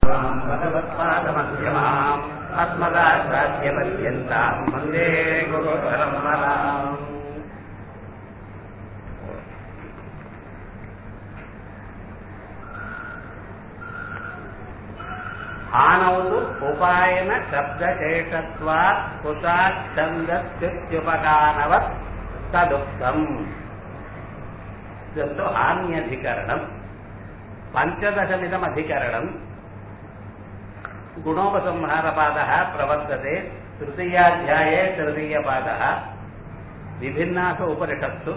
भगवत्पादमध्यमाम् अस्मदाचार्यपर्यन्ताम् वन्दे गुरुपरम्पराम् हानौ तु उपायन शब्दशेषत्वात् कुशाच्छन्दत्युपगानवत् तदुक्तम् तत्तु हान्यधिकरणम् पञ्चदशमिदमधिकरणम् गुणोपसंहारपादः प्रवर्तते तृतीयाध्याये तृतीयपादः विभिन्नासु उपनिषत्सु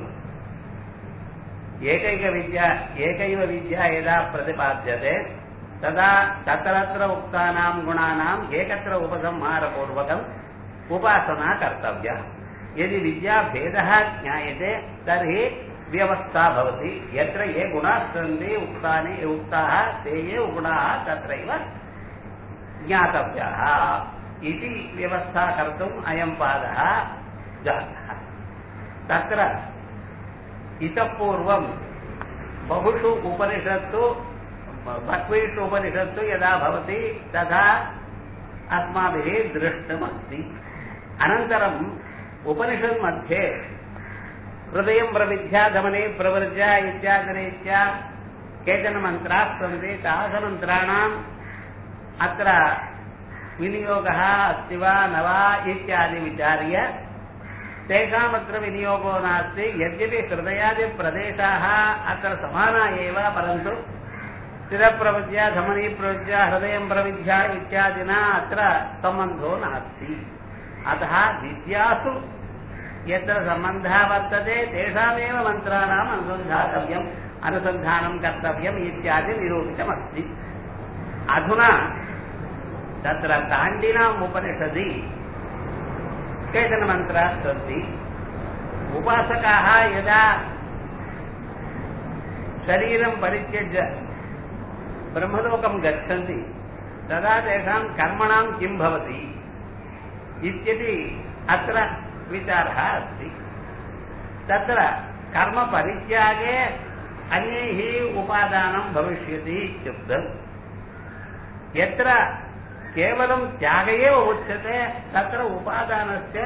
एकैकविद्या एकैव विद्या यदा प्रतिपाद्यते तदा तत्रत्र उक्तानां गुणानाम् एकत्र उपसंहारपूर्वकम् उपासना कर्तव्या यदि विद्याभेदः ज्ञायते तर्हि व्यवस्था भवति यत्र ये गुणाः सन्ति उक्तानि उक्ताः ते ये गुणाः तत्रैव ज्ञातव्याः इति व्यवस्था कर्तुम् अयं पादः जातः तत्र इतः पूर्वं बहुषु उपनिषत्सु बह्वीषु उपनिषत्सु यदा भवति तदा अस्माभिः दृष्टमस्ति अनन्तरम् उपनिषन्मध्ये हृदयं प्रविद्या गमने प्रवृज्या इत्यादिरीत्या केचन मन्त्राः सन्ति तादृशमन्त्राणाम् अत्र विनियोगः अस्ति वा न वा इत्यादि विचार्य तेषामत्र विनियोगो नास्ति यद्यपि हृदयादिप्रदेशाः अत्र समाना एव परन्तु स्थिरप्रविद्या धमनीप्रविद्या हृदयं प्रविद्या इत्यादिना अत्र सम्बन्धो नास्ति अतः विद्यासु यत्र सम्बन्धः वर्तते तेषामेव मन्त्राणाम् अनुसन्धातव्यम् अनुसन्धानं कर्तव्यम् इत्यादि निरूपितमस्ति अधुना तत्र दाण्डिनाम् उपनिषदि केचन मन्त्राः सन्ति उपासकाः यदा शरीरं परित्यज्य ब्रह्मलोकं गच्छन्ति तदा तेषां कर्मणां किं भवति इत्यपि अत्र विचारः अस्ति तत्र कर्मपरित्यागे अन्यैः उपादानं भविष्यति इत्युक्तम् यत्र केवलं त्याग एव उच्यते तत्र उपादानस्य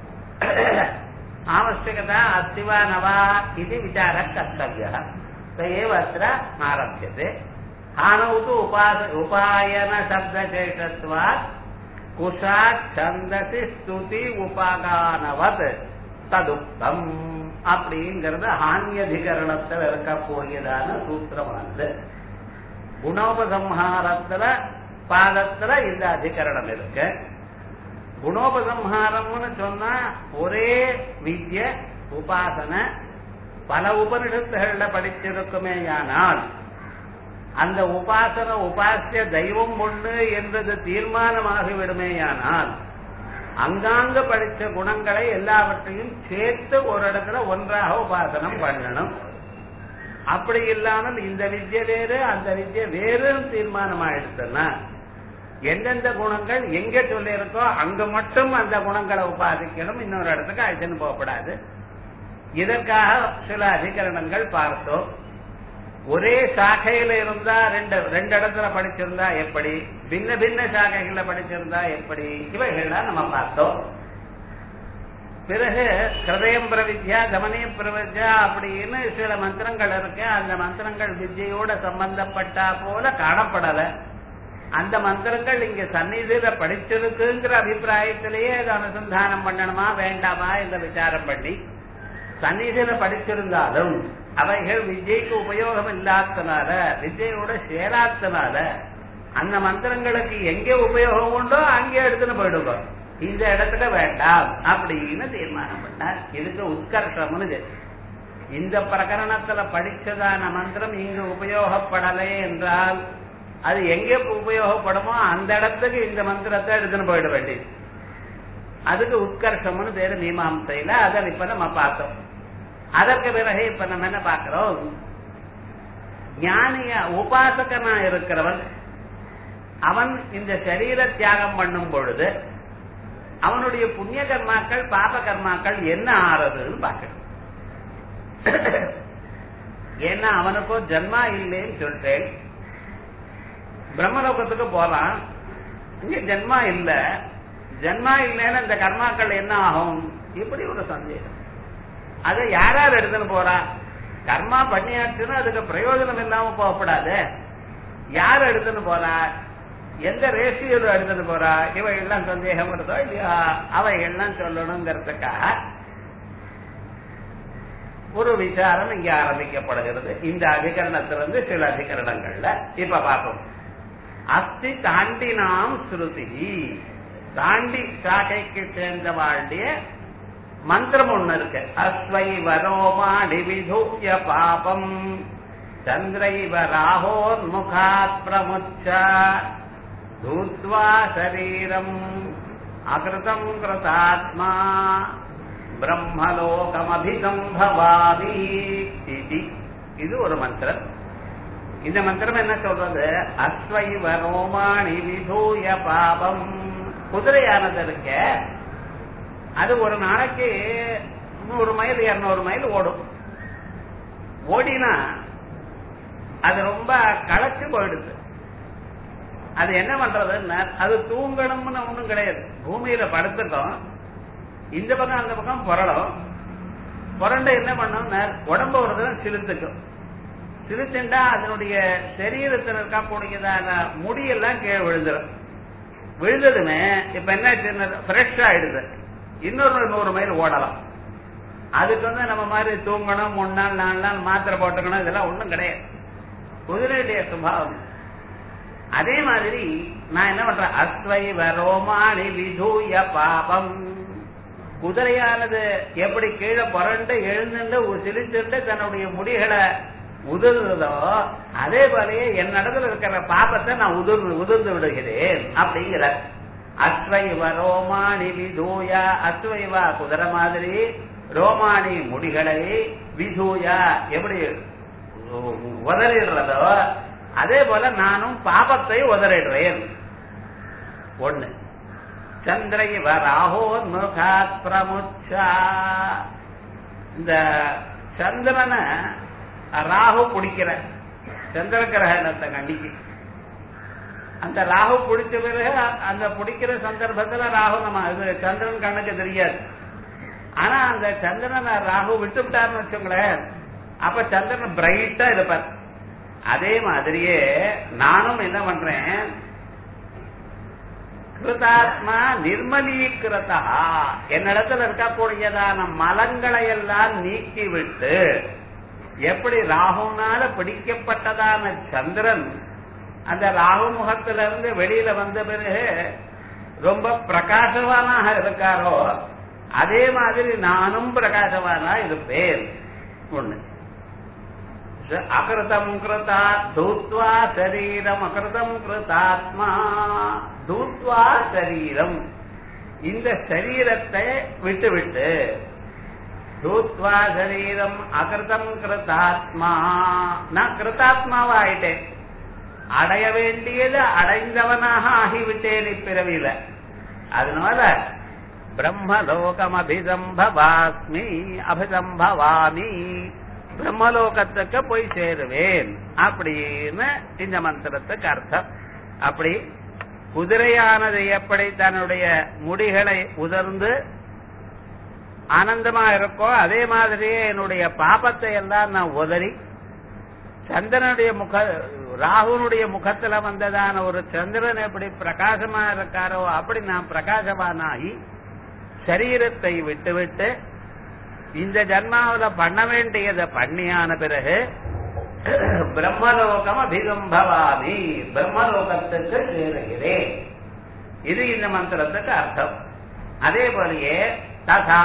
आवश्यकता अस्ति वा न वा इति विचारः कर्तव्यः स एव अत्र आरभ्यते हानौ तु उपास उपायनशब्दशेषत्वात् குஷாத் சந்தசி ஸ்துதி உபாகானவத் ததுக்தம் அப்படிங்கிறது ஹானியதிகரணத்தில் இருக்கக்கூடியதான சூத்திரமானது குணோபசம்ஹாரத்துல பாதத்துல இந்த அதிகரணம் இருக்கு குணோபசம்ஹாரம்னு சொன்னா ஒரே வித்ய உபாசனை பல உபனிஷத்துகள்ல படிச்சிருக்குமே ஆனால் அந்த உபாசன உபாசிய தெய்வம் ஒண்ணு என்றது தீர்மானமாகிவிடுமேயானால் அங்காங்க படிச்ச குணங்களை எல்லாவற்றையும் சேர்த்து ஒரு இடத்துல ஒன்றாக உபாசனம் பண்ணணும் அப்படி இல்லாமல் இந்த வித்ய வேறு அந்த வித்ய வேறுன்னு தீர்மானம் ஆயிடுச்சுன்னா எந்தெந்த குணங்கள் எங்க சொல்லியிருக்கோ அங்க மட்டும் அந்த குணங்களை உபாதிக்கணும் இன்னொரு இடத்துக்கு அழைச்சுன்னு போகக்கூடாது இதற்காக சில அதிகரணங்கள் பார்த்தோம் ஒரே சாக்கையில இருந்தா ரெண்டு ரெண்டு இடத்துல படிச்சிருந்தா எப்படி பின்ன பின்ன சாக்கைகள்ல படிச்சிருந்தா எப்படி இவைகள்லாம் நம்ம பார்த்தோம் பிறகு ஹிருதயம் பிரவித்யா தமனியம் பிரவித்யா அப்படின்னு சில மந்திரங்கள் இருக்கு அந்த மந்திரங்கள் வித்யோட சம்பந்தப்பட்டா போல காணப்படல அந்த மந்திரங்கள் இங்க சந்நிதியில படிச்சிருக்குங்கிற அபிப்பிராயத்திலேயே அதை அனுசந்தானம் பண்ணணுமா வேண்டாமா என்ற விசாரம் பண்ணி சந்நிதியில படிச்சிருந்தாலும் அவைகள் விஜய்க்கு உபயோகம் இல்லாதனால விஜயோட சேராதனால அந்த மந்திரங்களுக்கு எங்கே உபயோகம் உண்டோ அங்கே எடுத்துன்னு போயிடுங்க இந்த இடத்துல வேண்டாம் அப்படின்னு தீர்மானம் பண்ணார் இதுக்கு உத்கர்ஷம்னு இந்த பிரகரணத்துல படிச்சதான மந்திரம் இங்கு உபயோகப்படலை என்றால் அது எங்கே உபயோகப்படுமோ அந்த இடத்துக்கு இந்த மந்திரத்தை எடுத்துன்னு போயிட வேண்டியது அதுக்கு உத்கர்ஷம்னு பேரு மீமாம்சையில அதை இப்ப நம்ம பார்த்தோம் அதற்கு பிறகு இப்ப நம்ம என்ன பார்க்கிறோம் ஞானிய உபாசகனா இருக்கிறவன் அவன் இந்த சரீர தியாகம் பண்ணும் பொழுது அவனுடைய புண்ணிய கர்மாக்கள் பாப கர்மாக்கள் என்ன ஆறதுன்னு பார்க்கணும் ஏன்னா அவனுக்கோ ஜன்மா இல்லைன்னு சொல்லிட்டேன் பிரம்மலோகத்துக்கு போறான் இங்க ஜென்மா இல்ல ஜென்மா இல்லைன்னா இந்த கர்மாக்கள் என்ன ஆகும் இப்படி ஒரு சந்தேகம் அதை யார் யார் எடுத்துன்னு போறா கர்மா பண்ணியாச்சுன்னா அதுக்கு பிரயோஜனம் இல்லாம போகக்கூடாது யார் எடுத்துன்னு போறா எந்த ரேஷியோட எடுத்துட்டு போறா இவ எல்லாம் சந்தேகம் வருதோ இல்லையா அவை எல்லாம் சொல்லணுங்கிறதுக்காக ஒரு விசாரம் இங்க ஆரம்பிக்கப்படுகிறது இந்த அதிகரணத்திலிருந்து சில அதிகரணங்கள்ல இப்ப பார்ப்போம் அஸ்தி தாண்டினாம் ஸ்ருதி தாண்டி சாகைக்கு சேர்ந்த வாழ்டைய மந்திரம் ஒண்ணு இருக்கு அஸ்வை வரோமாடி விதூய பாபம் சந்திரைவ ராகோன்முகாத் பிரமுச்ச தூத்வா சரீரம் அகிருதம் கிருதாத்மா பிரம்மலோகமபிசம்பவாமி இதி இது ஒரு மந்திரம் இந்த மந்திரம் என்ன சொல்றது அஸ்வைவ ரோமாணி விதூய பாபம் குதிரையானது இருக்க அது ஒரு நாளைக்கு நூறு மைல் இருநூறு மைல் ஓடும் ஓடினா அது ரொம்ப களைச்சு போயிடுது அது என்ன பண்றதுன்னா அது தூங்கணும்னு ஒண்ணும் கிடையாது பூமியில படுத்துட்டோம் இந்த பக்கம் அந்த பக்கம் புரளும் புரண்டு என்ன பண்ணும் உடம்பு ஒரு தடவை சிலுத்துக்கும் சிலுத்துண்டா அதனுடைய சரீரத்தில் இருக்கக்கூடியதான முடியெல்லாம் கீழே விழுந்துடும் விழுந்ததுமே இப்ப என்ன ஃப்ரெஷ் ஆயிடுது இன்னொரு நூறு மைல் ஓடலாம் அதுக்கு வந்து நம்ம மாதிரி தூங்கணும் மூணு நாள் நாலு நாள் மாத்திரை போட்டுக்கணும் இதெல்லாம் ஒண்ணும் கிடையாது குதிரையுடைய சுபாவம் அதே மாதிரி நான் என்ன பண்றேன் அஸ்வை வரோமாணி விதூய பாபம் குதிரையானது எப்படி கீழே புரண்டு எழுந்துட்டு சிரிச்சுட்டு தன்னுடைய முடிகளை உதிர்ந்ததோ அதே போலயே என் இடத்துல இருக்கிற பாபத்தை நான் உதிர்ந்து உதிர்ந்து விடுகிறேன் அப்படிங்கிற அஸ்வைவ ரோமாணி விதூயா அஸ்வைவா குதிரை மாதிரி ரோமாணி முடிகளை விதூயா எப்படி உதறிடுறதோ அதே போல நானும் பாபத்தை உதறிடுறேன் ஒண்ணு சந்திரைவ ராகோ முகாத் பிரமுச்சா இந்த சந்திரனை ராகு பிடிக்கிற சந்திர கிரகணத்தை கண்டிக்கு அந்த ராகு பிடிச்ச பிறகு அந்த பிடிக்கிற சந்தர்ப்பத்துல ராகு நம்ம இது சந்திரன் கண்ணுக்கு தெரியாது ஆனா அந்த சந்திரனை ராகு விட்டு விட்டாருன்னு வச்சுங்களேன் அப்ப சந்திரன் பிரைட்டா இருப்பார் அதே மாதிரியே நானும் என்ன பண்றேன் கிருதாத்மா நிர்மலீகிருதா என்னிடத்துல இருக்கக்கூடியதான மலங்களை எல்லாம் நீக்கிவிட்டு எப்படி ராகுனால பிடிக்கப்பட்டதான சந்திரன் அந்த ராகு முகத்திலிருந்து வெளியில வந்த பிறகு ரொம்ப பிரகாசவானாக இருக்காரோ அதே மாதிரி நானும் பிரகாசவானா இருப்பேன் ஒண்ணு அகிருதம் கிருதா தூத்வா சரீரம் அகிருதம் கிருதாத்மா தூத்வா சரீரம் இந்த சரீரத்தை விட்டு விட்டு தூத்வா சரீரம் அகிருதம் கிருதாத்மா நான் கிருதாத்மாவா ஆயிட்டேன் அடைய வேண்டியது அடைந்தவனாக ஆகிவிட்டேன் இப்பிறவியில அதனால பிரம்மலோகம் அபிசம்பவாஸ்மி அபிசம்பவாமி பிரம்மலோகத்துக்கு போய் சேருவேன் அப்படின்னு இந்த மந்திரத்துக்கு அர்த்தம் அப்படி குதிரையானது எப்படி தன்னுடைய முடிகளை உதர்ந்து ஆனந்தமா இருக்கோ அதே மாதிரியே என்னுடைய பாபத்தை எல்லாம் நான் உதறி சந்திரனுடைய முக ராகுனுடைய முகத்துல வந்ததான ஒரு சந்திரன் எப்படி பிரகாசமா இருக்காரோ அப்படி நான் பிரகாசமானாகி சரீரத்தை விட்டுவிட்டு இந்த ஜன்மாவில பண்ண வேண்டியதை பண்ணியான பிறகு பிரம்மலோகம் அபிகம்பவாமி பிரம்மலோகத்துக்கு சேருகிறேன் இது இந்த மந்திரத்துக்கு அர்த்தம் அதே போலயே ததா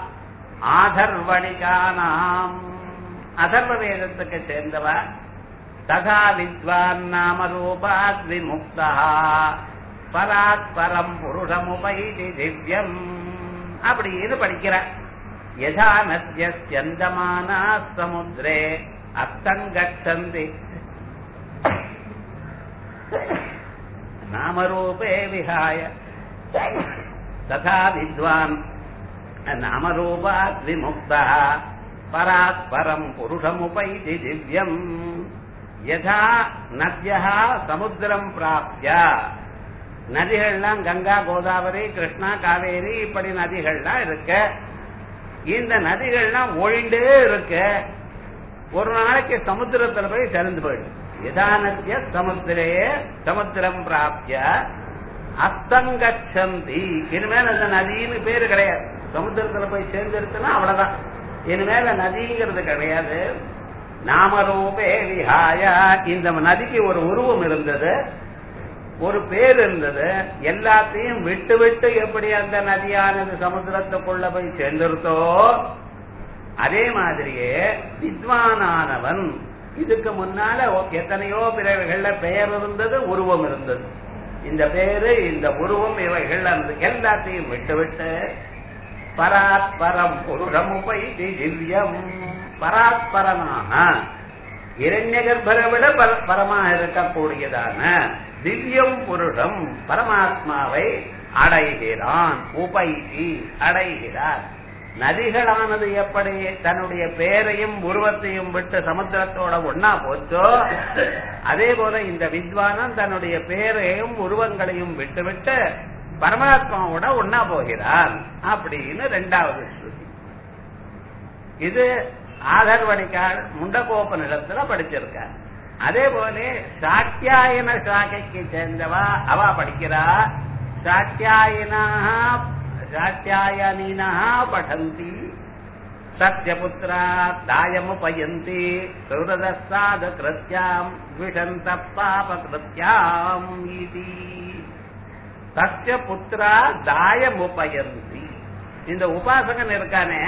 ஆதர்வணிகானாம் அதர்வ வேதத்துக்கு சேர்ந்தவ ததா வித்வான் நாம ரூபாத் விமுக்தா பராத் பரம் புருஷமுபைதி திவ்யம் அப்படின்னு படிக்கிற யதா நத்யந்தமானா சமுத்திரே அத்தங்கச்சந்தி நாமரூபே விஹாய ததா வித்வான் நாமரூபாத் விமுக்தா பராத் பரம் புருஷமுபைதி திவ்யம் யதா நத்யா சமுத்திரம் பிராப்திய நதிகள்லாம் கங்கா கோதாவரி கிருஷ்ணா காவேரி இப்படி நதிகள்லாம் இருக்கு இந்த நதிகள்லாம் ஒழிண்டே இருக்கு ஒரு நாளைக்கு சமுத்திரத்துல போய் சேர்ந்து போயிடும் யதா நத்திய சமுத்திரே சமுத்திரம் பிராப்திய அஸ்தங்கச்சந்தி இனிமேல் அந்த நதின்னு பேரு கிடையாது சமுத்திரத்துல போய் சேர்ந்துருச்சுன்னா அவ்வளவுதான் இனிமேல நதிங்கிறது கிடையாது நாமரூபே விஹாய இந்த நதிக்கு ஒரு உருவம் இருந்தது ஒரு பேர் இருந்தது எல்லாத்தையும் விட்டு விட்டு எப்படி அந்த நதியானது சமுத்திரத்துக்குள்ள போய் சேர்ந்துருத்தோ அதே மாதிரியே வித்வானானவன் இதுக்கு முன்னால எத்தனையோ பிறவைகள்ல பெயர் இருந்தது உருவம் இருந்தது இந்த பேரு இந்த உருவம் இவைகள் அந்த எல்லாத்தையும் விட்டு விட்டு பராத்பரம் புருஷம் உபைதி திவ்யம் பராத்பரமாக இரண்ய கர்ப்பரை விட பர- பரமாக இருக்கக்கூடியதான திவ்யம் புருஷம் பரமாத்மாவை அடைகிறான் உபைதி அடைகிறார் நதிகளானது எப்படி தன்னுடைய பேரையும் உருவத்தையும் விட்டு சமுத்திரத்தோட ஒன்னா போச்சோ அதே போல இந்த வித்வானம் தன்னுடைய பேரையும் உருவங்களையும் விட்டு விட்டு பரமாத்மாவோட ஒன்னா போகிறான் அப்படின்னு ரெண்டாவது ஸ்ருதி இது ஆதர்வணிக்கால் முண்டகோப நிலத்துல படிச்சிருக்கார் அதே போல சாத்தியாயன சாக்கைக்கு சேர்ந்தவா அவ படிக்கிறா சாத்தியாயனா சாத்தியாயனினா படந்தி சத்யபுத்திரா தாயமுபயந்தி சுரதசாத கிருத்தியாம் விஷந்த பாப கிருத்தியாம் இது சத்ய புத்திரா தாயமுபயந்தி இந்த உபாசகன் இருக்கானே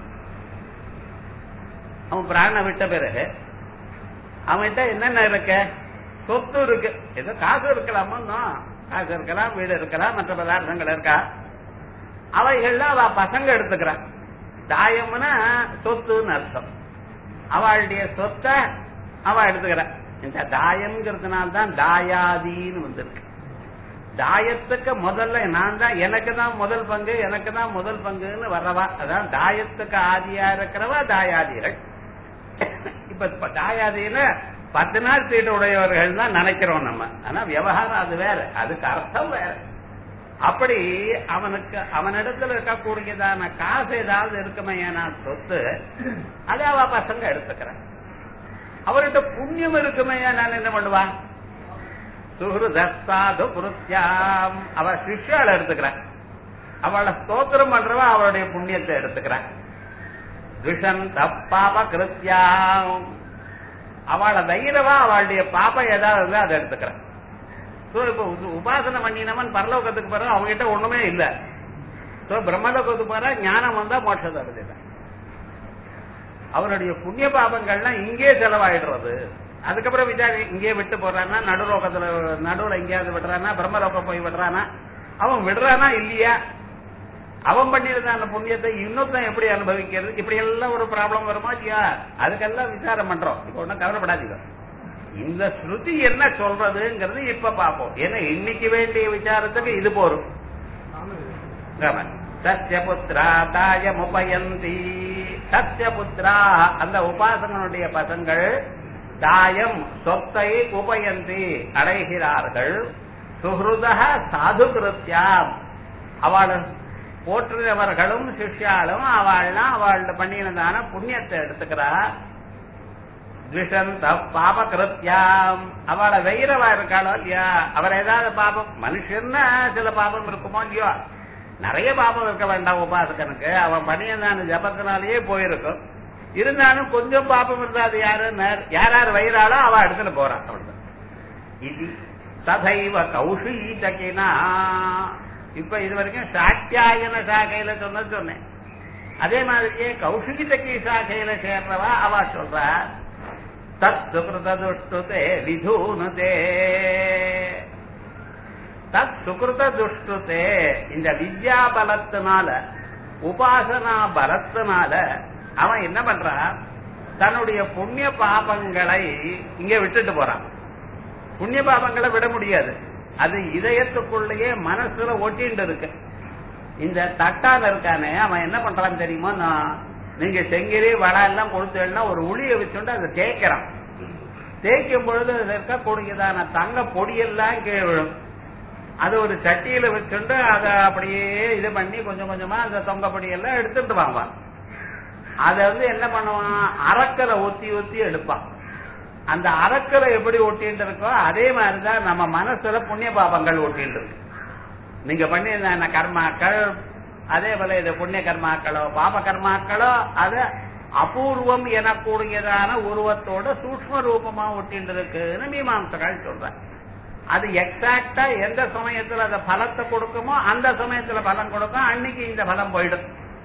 அவன் பிராண விட்ட பிறகு அவன்கிட்ட என்னென்ன இருக்க சொத்து இருக்கு ஏதோ காசு இருக்கலாமா காசு இருக்கலாம் வீடு இருக்கலாம் மற்ற பதார்த்தங்கள் இருக்கா அவைகள்ல அவ பசங்க எடுத்துக்கிறான் தாயம்னா சொத்துன்னு அர்த்தம் அவளுடைய சொத்தை அவ எடுத்துக்கிறான் இந்த தாயம்ங்கிறதுனால தான் தாயாதின்னு வந்திருக்கு தாயத்துக்கு முதல்ல நான் தான் எனக்கு தான் முதல் பங்கு எனக்கு தான் முதல் பங்குன்னு வர்றவா அதான் தாயத்துக்கு ஆதியா இருக்கிறவா தாயாதிகள் இப்ப இப்ப தாயாதியில பத்து நாள் சீட்டு உடையவர்கள் தான் நினைக்கிறோம் நம்ம ஆனா விவகாரம் அது வேற அதுக்கு அர்த்தம் வேற அப்படி அவனுக்கு அவனிடத்துல இருக்கக்கூடியதான காசு ஏதாவது இருக்குமே நான் சொத்து அதை அவ பசங்க எடுத்துக்கிறேன் அவர்கிட்ட புண்ணியம் இருக்குமே நான் என்ன பண்ணுவான் சுஹൃதஸ்தாது புருத்தியாம் அவ சிஷ்யால எடுத்துக்கிறான் அவளை ஸ்தோத்திரம் பண்றவ அவளுடைய புண்ணியத்தை எடுத்துக்கிறான் துஷன் தப்பாப கிருத்தியாம் அவளை தைரவா அவளுடைய பாப்பம் ஏதாவது இருந்தா அதை எடுத்துக்கிறான் சோ இப்ப உ- உபாசனை பண்ணினவன் பரலோகத்துக்கு போற அவங்ககிட்ட ஒண்ணுமே இல்ல சோ பிரம்மலோகத்துக்கு போற ஞானம் வந்தா மோட்சத்தை அடைஞ்சிட்டான் அவனுடைய புண்ணிய பாபங்கள்லாம் இங்கே செலவாயிடுறது அதுக்கப்புறம் விசாரி இங்கே விட்டு போறானா நடுலோகத்துல நடுவுல எங்கேயாவது விடுறானா பிரம்மலோகம் போய் விடுறானா அவன் விடுறானா இல்லையா அவன் பண்ணியிருந்த அந்த புண்ணியத்தை இன்னொருத்தன் எப்படி அனுபவிக்கிறது இப்படி எல்லாம் ஒரு ப்ராப்ளம் வருமா இல்லையா அதுக்கெல்லாம் விசாரம் பண்றோம் இப்ப ஒன்னும் கவலைப்படாதீங்க இந்த ஸ்ருதி என்ன சொல்றதுங்கிறது இப்ப பாப்போம் ஏன்னா இன்னைக்கு வேண்டிய விசாரத்துக்கு இது போரும் சத்யபுத்ரா தாயமுபயந்தி சத்யபுத்ரா அந்த உபாசகனுடைய பசங்கள் தாயம் சொத்தை உபயந்தி அடைகிறார்கள் சுஹൃத சாது கிருத்தியாம் அவள் போற்றுகிறவர்களும் சிஷ்யாலும் அவள்லாம் அவள் பண்ணினதான புண்ணியத்தை எடுத்துக்கிறா த்விஷந்த பாப கிருத்தியாம் அவளை வெயிரவா இருக்காளோ இல்லையா அவர் ஏதாவது பாபம் மனுஷன்னா சில பாபம் இருக்குமோ இல்லையோ நிறைய பாபம் இருக்க வேண்டாம் உபாசகனுக்கு அவன் பண்ணியதான ஜபத்தினாலேயே போயிருக்கும் இருந்தாலும் கொஞ்சம் பாபம் இருந்தா அது யாரு யார் யார் வயிறாளோ அவ இடத்துல போறான் அவ்வளவுதான் இது ததைவ கௌஷீதகினா இப்ப இது வரைக்கும் சாத்தியாயன சாக்கையில சொன்னது சொன்னேன் அதே மாதிரியே கௌஷிகிதகி சாக்கையில சேர்றவா அவ சொல்றா தத் சுகிருத துஷ்டுதே விதூனுதே தத் சுகிருத துஷ்டுதே இந்த வித்யா பலத்தினால உபாசனா பலத்தினால அவன் என்ன பண்றான் தன்னுடைய புண்ணிய பாபங்களை இங்க விட்டுட்டு போறான் புண்ணிய பாபங்களை விட முடியாது அது இதயத்துக்குள்ளேயே மனசுல ஒட்டிண்டு இருக்கு இந்த தட்டான இருக்கானே அவன் என்ன பண்றான் தெரியுமா நான் நீங்க செங்கிரி வடை எல்லாம் கொடுத்தேன்னா ஒரு உளிய வச்சுட்டு அதை தேய்க்கிறான் தேய்க்கும் பொழுது அதுல இருக்கக்கூடியதான தங்க பொடியெல்லாம் கீழே விழும் அது ஒரு சட்டியில வச்சுட்டு அதை அப்படியே இது பண்ணி கொஞ்சம் கொஞ்சமா அந்த தொங்க பொடியெல்லாம் எடுத்துட்டு வாங்குவான் அதை வந்து என்ன பண்ணுவான் அரக்கரை ஒத்தி ஒத்தி எடுப்பான் அந்த அரக்கரை எப்படி ஒட்டிட்டு இருக்கோ அதே மாதிரிதான் நம்ம மனசுல புண்ணிய பாபங்கள் ஒட்டிட்டு இருக்கு நீங்க பண்ணியிருந்த கர்மாக்கள் அதே போல இது புண்ணிய கர்மாக்களோ பாப கர்மாக்களோ அது அபூர்வம் எனக்கூடியதான உருவத்தோட சூக்ம ரூபமா ஒட்டிட்டு இருக்குன்னு மீமாம்சங்கள் சொல்றேன் அது எக்ஸாக்டா எந்த சமயத்துல அந்த பலத்தை கொடுக்குமோ அந்த சமயத்துல பலம் கொடுக்கும் அன்னைக்கு இந்த பலம் போயிடும்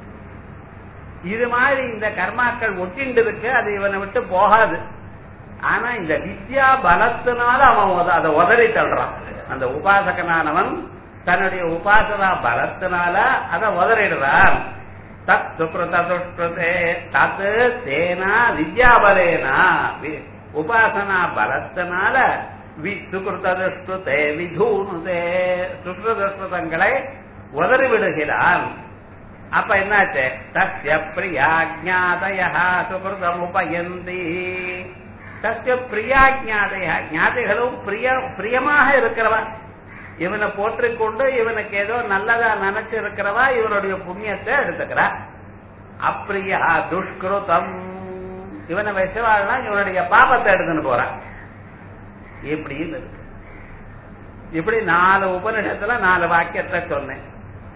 இது மாதிரி இந்த கர்மாக்கள் ஒட்டிண்டு இருக்கு அது இவனை விட்டு போகாது ஆனா இந்த வித்யா பலத்தினால அவன் உத- அதை உதறி தள்ளுறான் அந்த உபாசகனானவன் தன்னுடைய உபாசனா பலத்தினால அதை உதறிடுறான் தத் சுக்ருத துஷ்கிருதே தத் தேனா வித்யாபலேனா வி- உபாசனா பலத்தினால வி சுக்ருத துஷ்கிருதே விதூனுதே சுக்ருத துஷ்கிருதங்களை உதறி விடுகிறான் அப்ப என்னாச்சு தஸ்ய பிரியா ஜாதய சுகிருதம் உபயந்தி தஸ்ய பிரியா ஜாதய ஞாதைகளும் பிரிய பிரியமாக இருக்கிறவா இவனை போற்றிக் கொண்டு இவனுக்கு ஏதோ நல்லதா நினைச்சு இருக்கிறவா இவனுடைய புண்ணியத்தை எடுத்துக்கிறா அப்பிரியா துஷ்கிருதம் இவனை வச்சவாள்லாம் இவனுடைய பாபத்தை எடுத்துன்னு போறான் இப்படின்னு இருக்கு இப்படி நாலு உபனிஷத்துல நாலு வாக்கியத்தை சொன்னேன்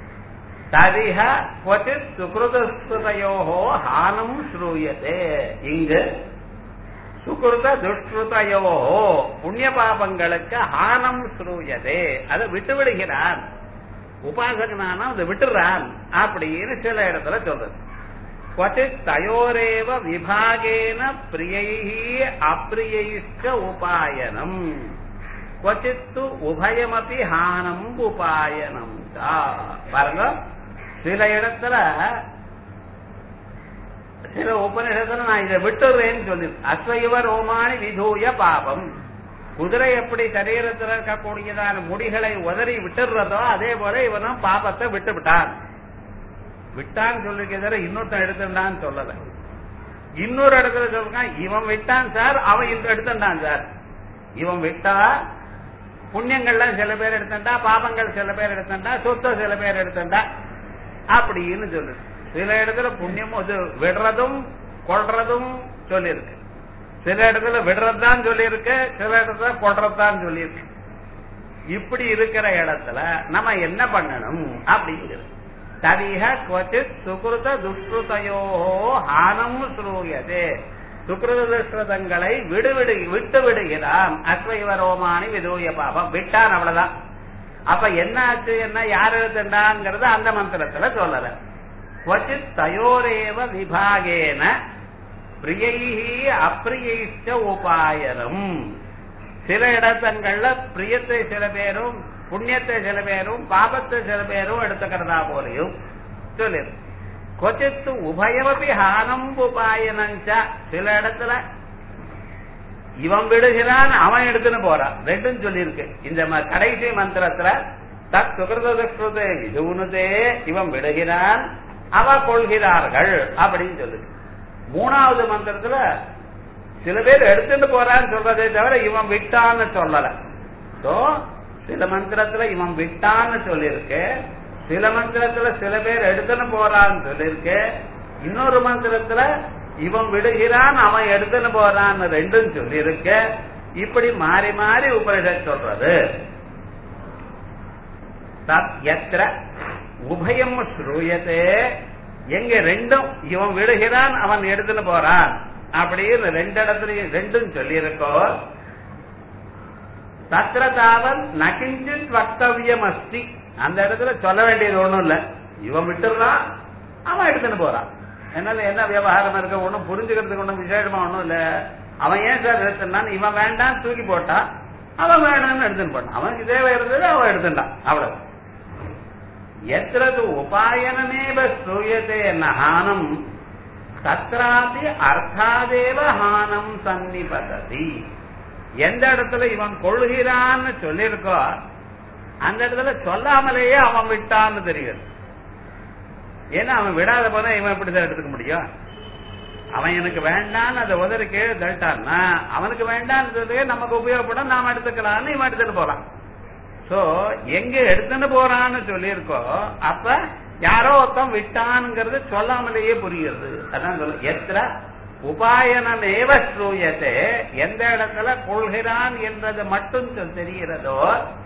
ததிஹ क्वचित् சுகிருதஸ்ருதயோஹோ ஹானம் ஸ்ரூயதே இங்கு சுகிருத துஷ்கிருதயோஹோ புண்ணிய பாபங்களுக்கு ஹானம் ஸ்ரூயதே அதை விட்டு விடுகிறான் உபாசகனான அதை விட்டுறான் அப்படின்னு சில இடத்துல சொல்றது क्वचित् தயோரேவ விபாகேன பிரியைஹி அப்பிரியைஷ்ட உபாயனம் क्वचित् உபயமபி ஹானம் உபாயனம் தா பாருங்க சில இடத்துல சில உபநிஷத்துல நான் இதை விட்டுறேன்னு சொல்லி அஸ்வயுவ ரோமானி விதூய பாபம் குதிரை எப்படி சரீரத்தில் இருக்கக்கூடியதான முடிகளை உதறி விட்டுறதோ அதே போல இவனும் பாபத்தை விட்டு விட்டான் விட்டான்னு சொல்லிருக்கிறத இன்னொருத்தன் எடுத்துட்டான்னு சொல்லல இன்னொரு இடத்துல சொல்றான் இவன் விட்டான் சார் அவன் இந்த எடுத்துட்டான் சார் இவன் விட்டா புண்ணியங்கள்லாம் சில பேர் எடுத்துட்டா பாபங்கள் சில பேர் எடுத்துட்டா சொத்தை சில பேர் எடுத்துட்டா அப்படின்னு சொல்லுது சில இடத்துல புண்ணியம் இது விடுறதும் கொள்றதும் சொல்லியிருக்கு சில இடத்துல விடுறதுதான் சொல்லியிருக்கு சில இடத்துல கொள்றதுதான் சொல்லியிருக்கு இப்படி இருக்கிற இடத்துல நம்ம என்ன பண்ணணும் அப்படிங்கிறது ததிக குவச்சித் சுகிருத துஷ்கிருதையோ ஹானம் ஸ்ரூயதே சுக்கிருத துஷ்கிருதங்களை விடுவிடு விட்டு விடுகிறான் அஸ்வைவரோமானி விதூய பாபம் விட்டான் அவ்வளவுதான் அப்ப என்ன ஆச்சு என்ன யார் எழுத்துண்டாங்கிறது அந்த மந்திரத்துல சொல்லல குவச்சித் தயோரேவ விபாகேன பிரியைஹி அப்பிரியைஷ்ட உபாயனம் சில இடத்தங்கள்ல பிரியத்தை சில பேரும் புண்ணியத்தை சில பேரும் பாபத்தை சில பேரும் எடுத்துக்கிறதா போலையும் சொல்லிரு கொச்சித்து உபயமபி ஹானம் உபாயனஞ்ச சில இடத்துல இவன் விடுகிறான் அவன் எடுத்துன்னு போறான் ரெண்டும் சொல்லியிருக்கு இந்த ம- கடைசி மந்திரத்துல தத் சுகிருதே விதுனுதே இவன் விடுகிறான் அவ கொள்கிறார்கள் அப்படின்னு சொல்லுது மூணாவது மந்திரத்துல சில பேர் எடுத்துட்டு போறான்னு சொல்றதே தவிர இவன் விட்டான்னு சொல்லல So, சில மந்திரத்துல இவன் விட்டான்னு சொல்லியிருக்கு சில மந்திரத்துல சில பேர் எடுத்துன்னு போறான்னு சொல்லியிருக்கு இன்னொரு மந்திரத்துல இவன் விடுகிறான் அவன் எடுத்துன்னு போறான்னு ரெண்டும் சொல்லியிருக்கு இப்படி மாறி மாறி உபனிஷத் சொல்றது தத் எத்திர உபயம் ஸ்ரூயத்தே எங்க ரெண்டும் இவன் விடுகிறான் அவன் எடுத்துன்னு போறான் அப்படின்னு ரெண்டு இடத்துலயும் ரெண்டும் சொல்லியிருக்கோ தத்திர தாவல் நகிஞ்சித் வக்தவியம் அஸ்தி அந்த இடத்துல சொல்ல வேண்டியது ஒண்ணும் இல்ல இவன் விட்டுறான் அவன் எடுத்துன்னு போறான் என்னால என்ன விவகாரம் இருக்க ஒண்ணும் புரிஞ்சுக்கிறதுக்கு ஒண்ணும் விசேஷமா ஒண்ணும் இல்ல அவன் ஏன் சார் எடுத்துனான் இவன் வேண்டாம் தூக்கி போட்டான் அவன் வேண்டாம்னு எடுத்துன்னு போட்டான் அவனுக்கு தேவை இருந்தது அவன் எடுத்துட்டான் அவ்வளவு எத்திரது உபாயனமேவ ஸ்ரூயத்தே நகானம் தத்ராபி அர்த்தாதேவ ஹானம் சன்னிபததி எந்த இடத்துல இவன் கொள்கிறான்னு சொல்லியிருக்கோ அந்த இடத்துல சொல்லாமலேயே அவன் விட்டான்னு தெரியுது ஏன்னா அவன் விடாத போனா இவன் எப்படி சார் எடுத்துக்க முடியும் அவன் எனக்கு வேண்டான்னு அதை உதறி கீழே தள்ளிட்டான்னா அவனுக்கு வேண்டான்றது நமக்கு உபயோகப்படும் நாம எடுத்துக்கலாம்னு இவன் எடுத்துட்டு போறான் சோ எங்க எடுத்துட்டு போறான்னு சொல்லியிருக்கோ அப்ப யாரோ ஒருத்தன் விட்டான்ங்கிறது சொல்லாமலேயே புரியுது அதான் சொல்ல எத்திர உபாயனமேவ ஸ்ரூயத்தை எந்த இடத்துல கொள்கிறான் என்றது மட்டும் சொல் தெரிகிறதோ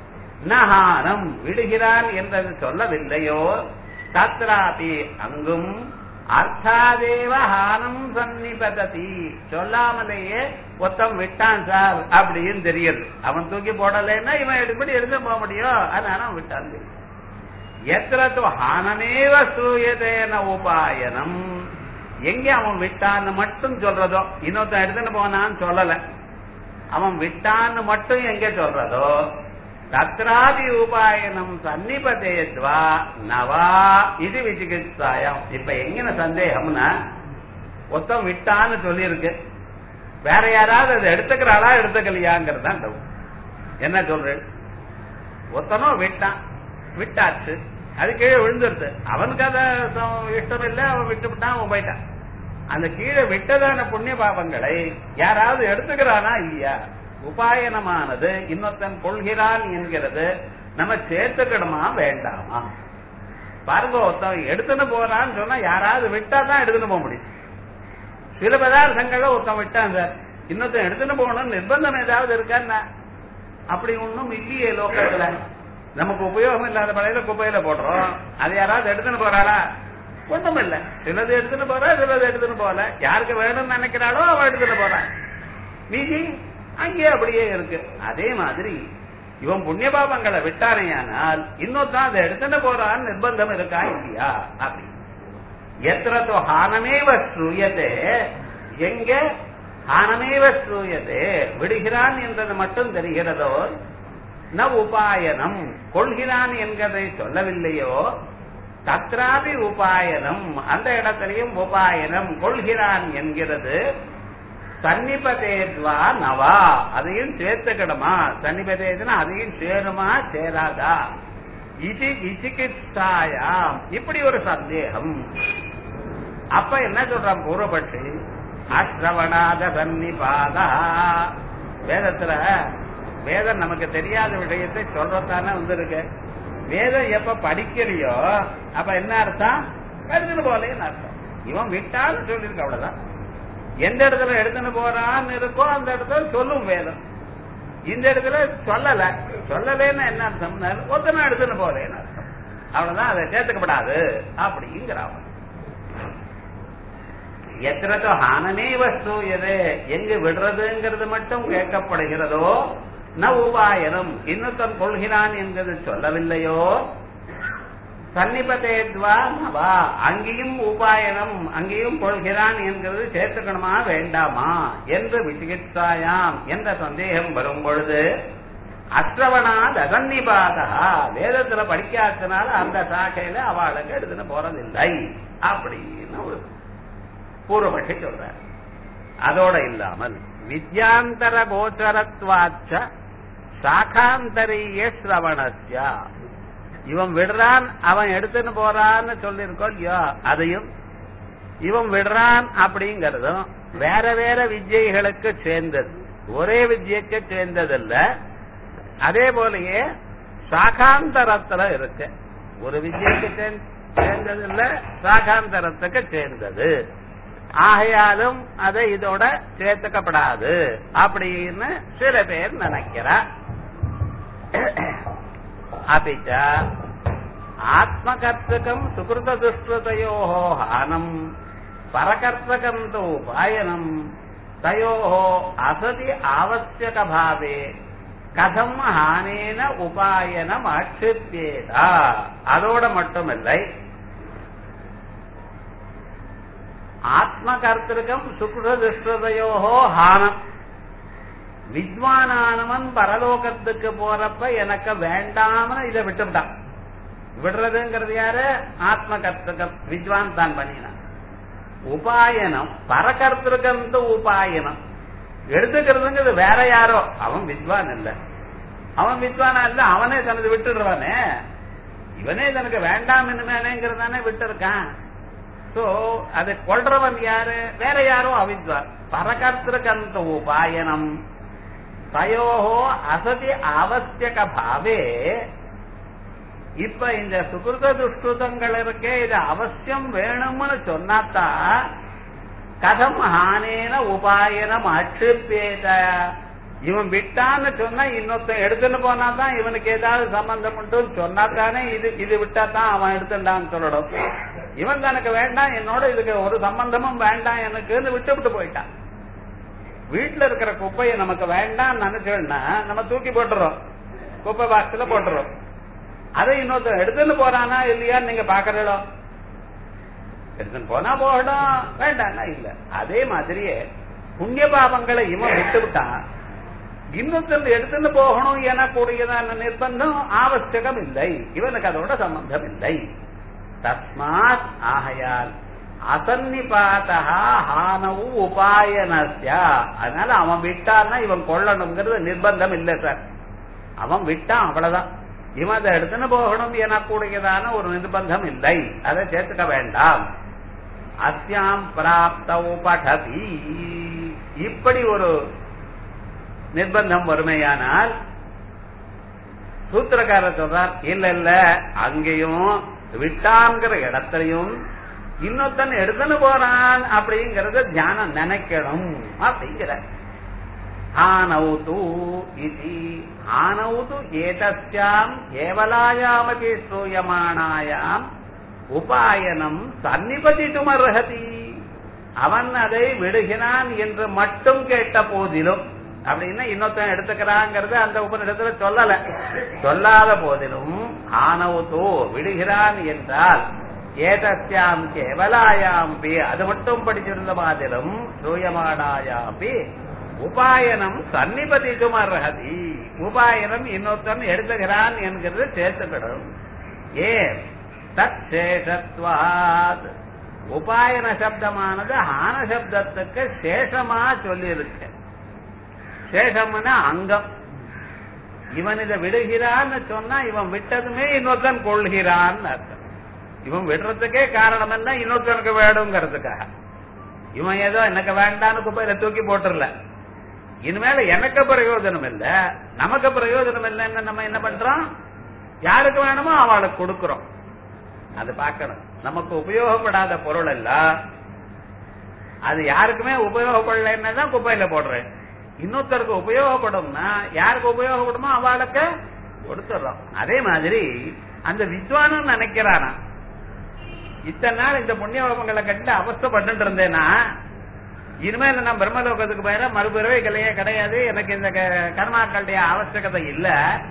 நஹானம் விடுகிறான் என்றது சொல்லவில்லையோ தத்ராபி அங்கும் அர்த்தாதேவ ஹானம் சன்னிபததி சொல்லாமலேயே ஒருத்தன் விட்டான் சார் அப்படின்னு தெரியுது அவன் தூக்கி போடலைன்னா இவன் எடுப்படி எடுத்து போக முடியும் அதனால அவன் விட்டான் தெரியும். எத்திர தோ ஹானமேவ சூயதேன உபாயனம் எங்க அவன் விட்டான்னு மட்டும் சொல்றதோ இன்னொருத்தன் எடுத்துன்னு போனான்னு சொல்லல அவன் விட்டான்னு மட்டும் எங்க சொல்றதோ தத்ராதி உபாயனம் சன்னிபதேத்வா நவா இது விசிகிச்சாயம் இப்ப எங்கன சந்தேகம்னா ஒருத்தன் விட்டான்னு சொல்லியிருக்கு வேற யாராவது அதை எடுத்துக்கிறாளா எடுத்துக்கலையாங்கிறது தான் டவுட் என்ன சொல்றேன் ஒருத்தனும் விட்டான் விட்டாச்சு அது கீழே விழுந்துருது அவனுக்கு அத ச- இஷ்டம் இல்லை அவன் விட்டு விட்டான் அவன் போயிட்டான் அந்த கீழே விட்டதான புண்ணிய பாபங்களை யாராவது எடுத்துக்கிறானா இல்லையா உபாயனமானது இன்னொருத்தன் கொள்கிறான் என்கிறது நம்ம சேர்த்துக்கணுமா வேண்டாமா பாருங்க ஒருத்தன் எடுத்துன்னு போறான்னு சொன்னா யாராவது விட்டா தான் எடுத்துன்னு போக முடியும் சில பதார்த்தங்களை ஒருத்தன் விட்டான் சார் இன்னொருத்தன் எடுத்துன்னு போகணும்னு நிர்பந்தம் ஏதாவது இருக்கான்னா அப்படி ஒண்ணும் இல்லையே லோக்கத்துல நமக்கு உபயோகம் இல்லாத பழையில குப்பையில போடுறோம் அது யாராவது எடுத்துன்னு போறாளா ஒண்ணும் இல்ல சிலது எடுத்துன்னு போறா சிலது எடுத்துன்னு போல யாருக்கு வேணும்னு நினைக்கிறாளோ அவ எடுத்துன்னு போறான் மீதி அங்கேயே அப்படியே இருக்கு அதே மாதிரி இவன் புண்ணிய பாபங்களை விட்டானேயானால் இன்னொருத்தான் அதை எடுத்துட்டு போறான்னு நிர்பந்தம் இருக்கா இல்லையா அப்படி எத்திரத்தோ ஹானமேவ ஸ்ரூயதே எங்க ஹானமேவ ஸ்ரூயதே விடுகிறான் என்றது மட்டும் தெரிகிறதோ ந உபாயனம் கொள்கிறான் என்கிறதை சொல்லவில்லையோ தத்ராபி உபாயனம் அந்த இடத்திலையும் உபாயனம் கொள்கிறான் என்கிறது சன்னிபதேத்வா நவா அதையும் சேர்த்துக்கிடுமா சன்னிபதேதுனா அதையும் சேருமா சேராதா இது விசிகிச்சாயாம் இப்படி ஒரு சந்தேகம் அப்ப என்ன சொல்றான் பூர்வபட்சி அஸ்ரவணாத சன்னிபாதா வேதத்துல வேதம் நமக்கு தெரியாத விஷயத்தை சொல்றதானே வந்திருக்கு வேதம் எப்ப படிக்கலையோ அப்ப என்ன அர்த்தம் எடுத்துட்டு போலேன்னு அர்த்தம் இவன் விட்டான்னு சொல்லியிருக்கு அவ்வளவுதான் எந்த இடத்துல எடுத்துன்னு போறான்னு இருக்கோ அந்த இடத்துல சொல்லும் வேதம் இந்த இடத்துல சொல்லல சொல்லலைன்னு என்ன அர்த்தம் ஒத்தனை எடுத்துன்னு போலேன்னு அர்த்தம் அவ்வளவுதான் அதை சேர்த்துக்கப்படாது அப்படிங்கிறான் எத்திரத்தோ ஹானமே வஸ்து எது எங்கு விடுறதுங்கிறது மட்டும் கேட்கப்படுகிறதோ ந உபாயனம் இன்னொருத்தன் கொள்கிறான் என்பது சொல்லவில்லையோ சன்னிபதேத்வா நவா அங்கேயும் உபாயனம் அங்கேயும் கொள்கிறான் என்கிறது சேர்த்துக்கணுமா வேண்டாமா என்று விசிகிச்சாயாம் என்ற சந்தேகம் வரும் பொழுது அஸ்ரவணா தசன்னிபாதா வேதத்துல படிக்காதனால அந்த சாக்கையில அவளுக்கு எடுத்துன்னு போறதில்லை அப்படின்னு ஒரு பூர்வபட்சி சொல்ற அதோட இல்லாமல் வித்யாந்தர கோச்சரத்வாச்ச சாகாந்தரிய சிரவணஸ்யா இவன் விடுறான் அவன் எடுத்துன்னு போறான்னு சொல்லியிருக்கோம் இல்லையோ அதையும் இவன் விடுறான் அப்படிங்கறதும் வேற வேற வித்யைகளுக்கு சேர்ந்தது ஒரே வித்யைக்கு சேர்ந்ததல்ல அதே போலயே சாகாந்தரத்துல இருக்கு ஒரு வித்யைக்கு சேர்ந்தது இல்ல சாகாந்தரத்துக்கு சேர்ந்தது ஆகையாலும் அதை இதோட சேர்த்துக்கப்படாது அப்படின்னு சில பேர் நினைக்கிறா அப்பிச்ச ஆத்மகர்த்தகம் சுகிருத துஷ்டதையோ ஹானம் பரகர்த்தகம் தோ உபாயனம் தயோ அசதி ஆவசியக பாவே கதம் ஹானேன உபாயனம் ஆட்சிப்பேதா அதோட மட்டுமில்லை ஆத்மகர்த்திருக்கம் சுக்ரதிஷ்டதையோ ஹானம் வித்வானானவன் பரலோகத்துக்கு போறப்ப எனக்கு வேண்டாம்னு இதை விட்டுவிட்டான் விடுறதுங்கிறது யாரு ஆத்மகர்த்தகம் வித்வான் தான் பண்ணினான் உபாயனம் பரகர்த்திருக்கம் உபாயனம் எடுத்துக்கிறதுங்கிறது வேற யாரோ அவன் வித்வான் இல்ல அவன் வித்வானா இல்ல அவனே தனது விட்டுடுறானே இவனே தனக்கு வேண்டாம் என்னமேனேங்கிறதானே விட்டு இருக்கான் சோ அது கொள்றவன் யாரு வேற யாரும் அவித்வான் பரகர்த்திருக்கந்த உபாயனம் தயோஹோ அசதி அவசியக பாவே இப்ப இந்த சுகிருத துஷ்கிருதங்கள் இருக்கே இது அவசியம் வேணும்னு சொன்னாத்தான் கதம் ஹானேன உபாயனம் அட்சிப்பேத இவன் விட்டான்னு சொன்னா இன்னொருத்தன் எடுத்துன்னு போனா தான் இவனுக்கு ஏதாவது சம்பந்தம் உண்டுன்னு சொன்னா தானே இது இது விட்டா தான் அவன் எடுத்துட்டான்னு சொல்லணும் இவன் தனக்கு வேண்டாம் என்னோட இதுக்கு ஒரு சம்பந்தமும் வேண்டாம் எனக்குன்னு விட்டு விட்டு போயிட்டான் வீட்டுல இருக்கிற குப்பையை நமக்கு வேண்டாம் நினைச்சோம்னா நம்ம தூக்கி போட்டுறோம் குப்பை பாக்ஸ்ல போட்டுறோம் அதை இன்னொருத்தன் எடுத்துன்னு போறானா இல்லையான்னு நீங்க பாக்குறீங்களோ எடுத்துன்னு போனா போகணும் வேண்டாம்னா இல்ல அதே மாதிரியே புண்ணிய பாவங்களை இவன் விட்டு விட்டான் இன்னொருத்தர் எடுத்துன்னு போகணும் என கூடியதான நிர்பந்தம் ஆவசியகம் இல்லை இவனுக்கு அதோட சம்பந்தம் இல்லை தஸ்மாத் ஆகையால் அசன்னிபாதா ஹானவு உபாயனஸ்யா அதனால அவன் விட்டான்னா இவன் கொள்ளணுங்கிறது நிர்பந்தம் இல்லை சார் அவன் விட்டான் அவ்வளவுதான் இவன் அதை எடுத்துன்னு போகணும் என கூடியதான ஒரு நிர்பந்தம் இல்லை அதை சேர்த்துக்க வேண்டாம் அஸ்யாம் பிராப்தௌ படதி இப்படி ஒரு நிர்பந்தம் வறுமையானால் சூத்திரக்காரர் சொல்றார் இல்ல இல்ல அங்கேயும் விட்டான்கிற இடத்துலயும் இன்னொருத்தன் எடுத்துன்னு போறான் அப்படிங்கறத தியானம் நினைக்கணும் அப்படிங்கிற ஆனௌது இது ஆனௌது ஏதஸ்யாம் கேவலாயாமபி ஸ்ரூயமானாயாம் உபாயனம் சன்னிபதித்தும் அர்ஹதி அவன் அதை விடுகிறான் என்று மட்டும் கேட்ட போதிலும் அப்படின்னா இன்னொருத்தன் எடுத்துக்கிறாங்கிறது அந்த உபநிடத்துல சொல்லல சொல்லாத போதிலும் ஆனவுதோ விடுகிறான் என்றால் ஏதஸ்யாம் கேவலாயாம்பி அது மட்டும் படிச்சிருந்த மாதிலும் சூயமானாயாம்பி உபாயனம் சன்னிபதிக்கும் அர்ஹதி உபாயனம் இன்னொருத்தன் எடுத்துகிறான் என்கிறது சேர்த்துக்கிடும் ஏன் தத் சேஷத்வாத் உபாயன சப்தமானது ஆன சப்தத்துக்கு சேஷமா சொல்லி இருக்கு சேஷம்னா அங்கம் இவன் இதை விடுகிறான்னு சொன்னா இவன் விட்டதுமே இன்னொருத்தன் கொள்கிறான்னு அர்த்தம் இவன் விடுறதுக்கே காரணம் என்ன இன்னொருத்தனுக்கு வேணுங்கிறதுக்காக இவன் ஏதோ எனக்கு வேண்டான்னு குப்பையில தூக்கி போட்டுறல இனிமேல எனக்கு பிரயோஜனம் இல்ல நமக்கு பிரயோஜனம் இல்லைன்னு நம்ம என்ன பண்றோம் யாருக்கு வேணுமோ அவளுக்கு கொடுக்கிறோம் அது பார்க்கணும் நமக்கு உபயோகப்படாத பொருள் எல்லாம் அது யாருக்குமே உபயோகப்படலைன்னு தான் குப்பையில போடுறேன் இன்னொருத்தருக்கு உபயோகப்படும்னா யாருக்கு உபயோகப்படுமோ அவளுக்கு கொடுத்துடுறோம் அதே மாதிரி அந்த வித்வானும் நினைக்கிறானா இத்தனை நாள் இந்த புண்ணியவங்களை கண்டு அவஸ்தப்பட்டு இருந்தேன்னா இனிமேல் நான் பிரம்மலோகத்துக்கு போயிட மறுபிறவை கலையே கிடையாது எனக்கு இந்த கர்மாக்களுடைய அவசியகதை இல்ல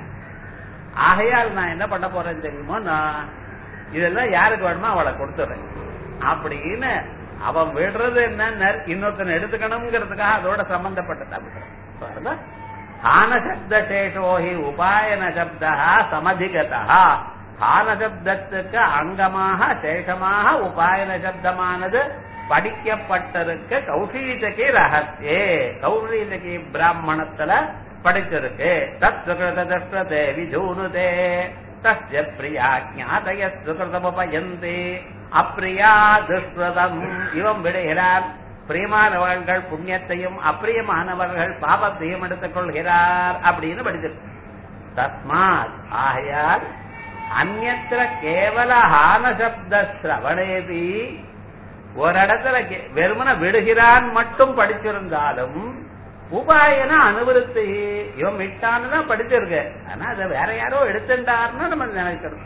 ஆகையால் நான் என்ன பண்ண போறேன் தெரியுமோ நான் இதெல்லாம் யாருக்கு வேணுமோ அவளை கொடுத்துறேன் அப்படின்னு அவன் விடுறது என்ன இன்னொருத்தன் எடுத்துக்கணுங்கிறதுக்காக அதோட சம்பந்தப்பட்டது ஹான சப்த சேஷோஹி உபாயன சப்தா சமதிகதா ஹான சப்தத்துக்கு அங்கமாக சேஷமாக உபாயன சப்தமானது படிக்கப்பட்டிருக்க கௌஷீதகி ரகசியே கௌஷீதகி பிராமணத்துல படிச்சிருக்கு தத் சுகிருத தஷ்டதே விஜூனுதே தஸ்ய பிரியா ஞாதய சுகிருதமுபயந்தி அப்பிரியா துஷ்கிருதம் இவன் விடுகிறார் பிரியமானவர்கள் புண்ணியத்தையும் அப்பிரியமானவர்கள் பாபத்தையும் எடுத்துக் கொள்கிறார் அப்படின்னு படிச்சிருக்கு தஸ்மாத் ஆகையால் அந்நத்திர கேவல ஹான சப்த சிரவணேபி ஒரு இடத்துல வெறுமன விடுகிறான் மட்டும் படிச்சிருந்தாலும் உபாயன அனுபவத்தை இவன் விட்டான்னு தான் படிச்சிருக்கு ஆனா அதை வேற யாரோ எடுத்துட்டாருன்னு நம்ம நினைக்கிறோம்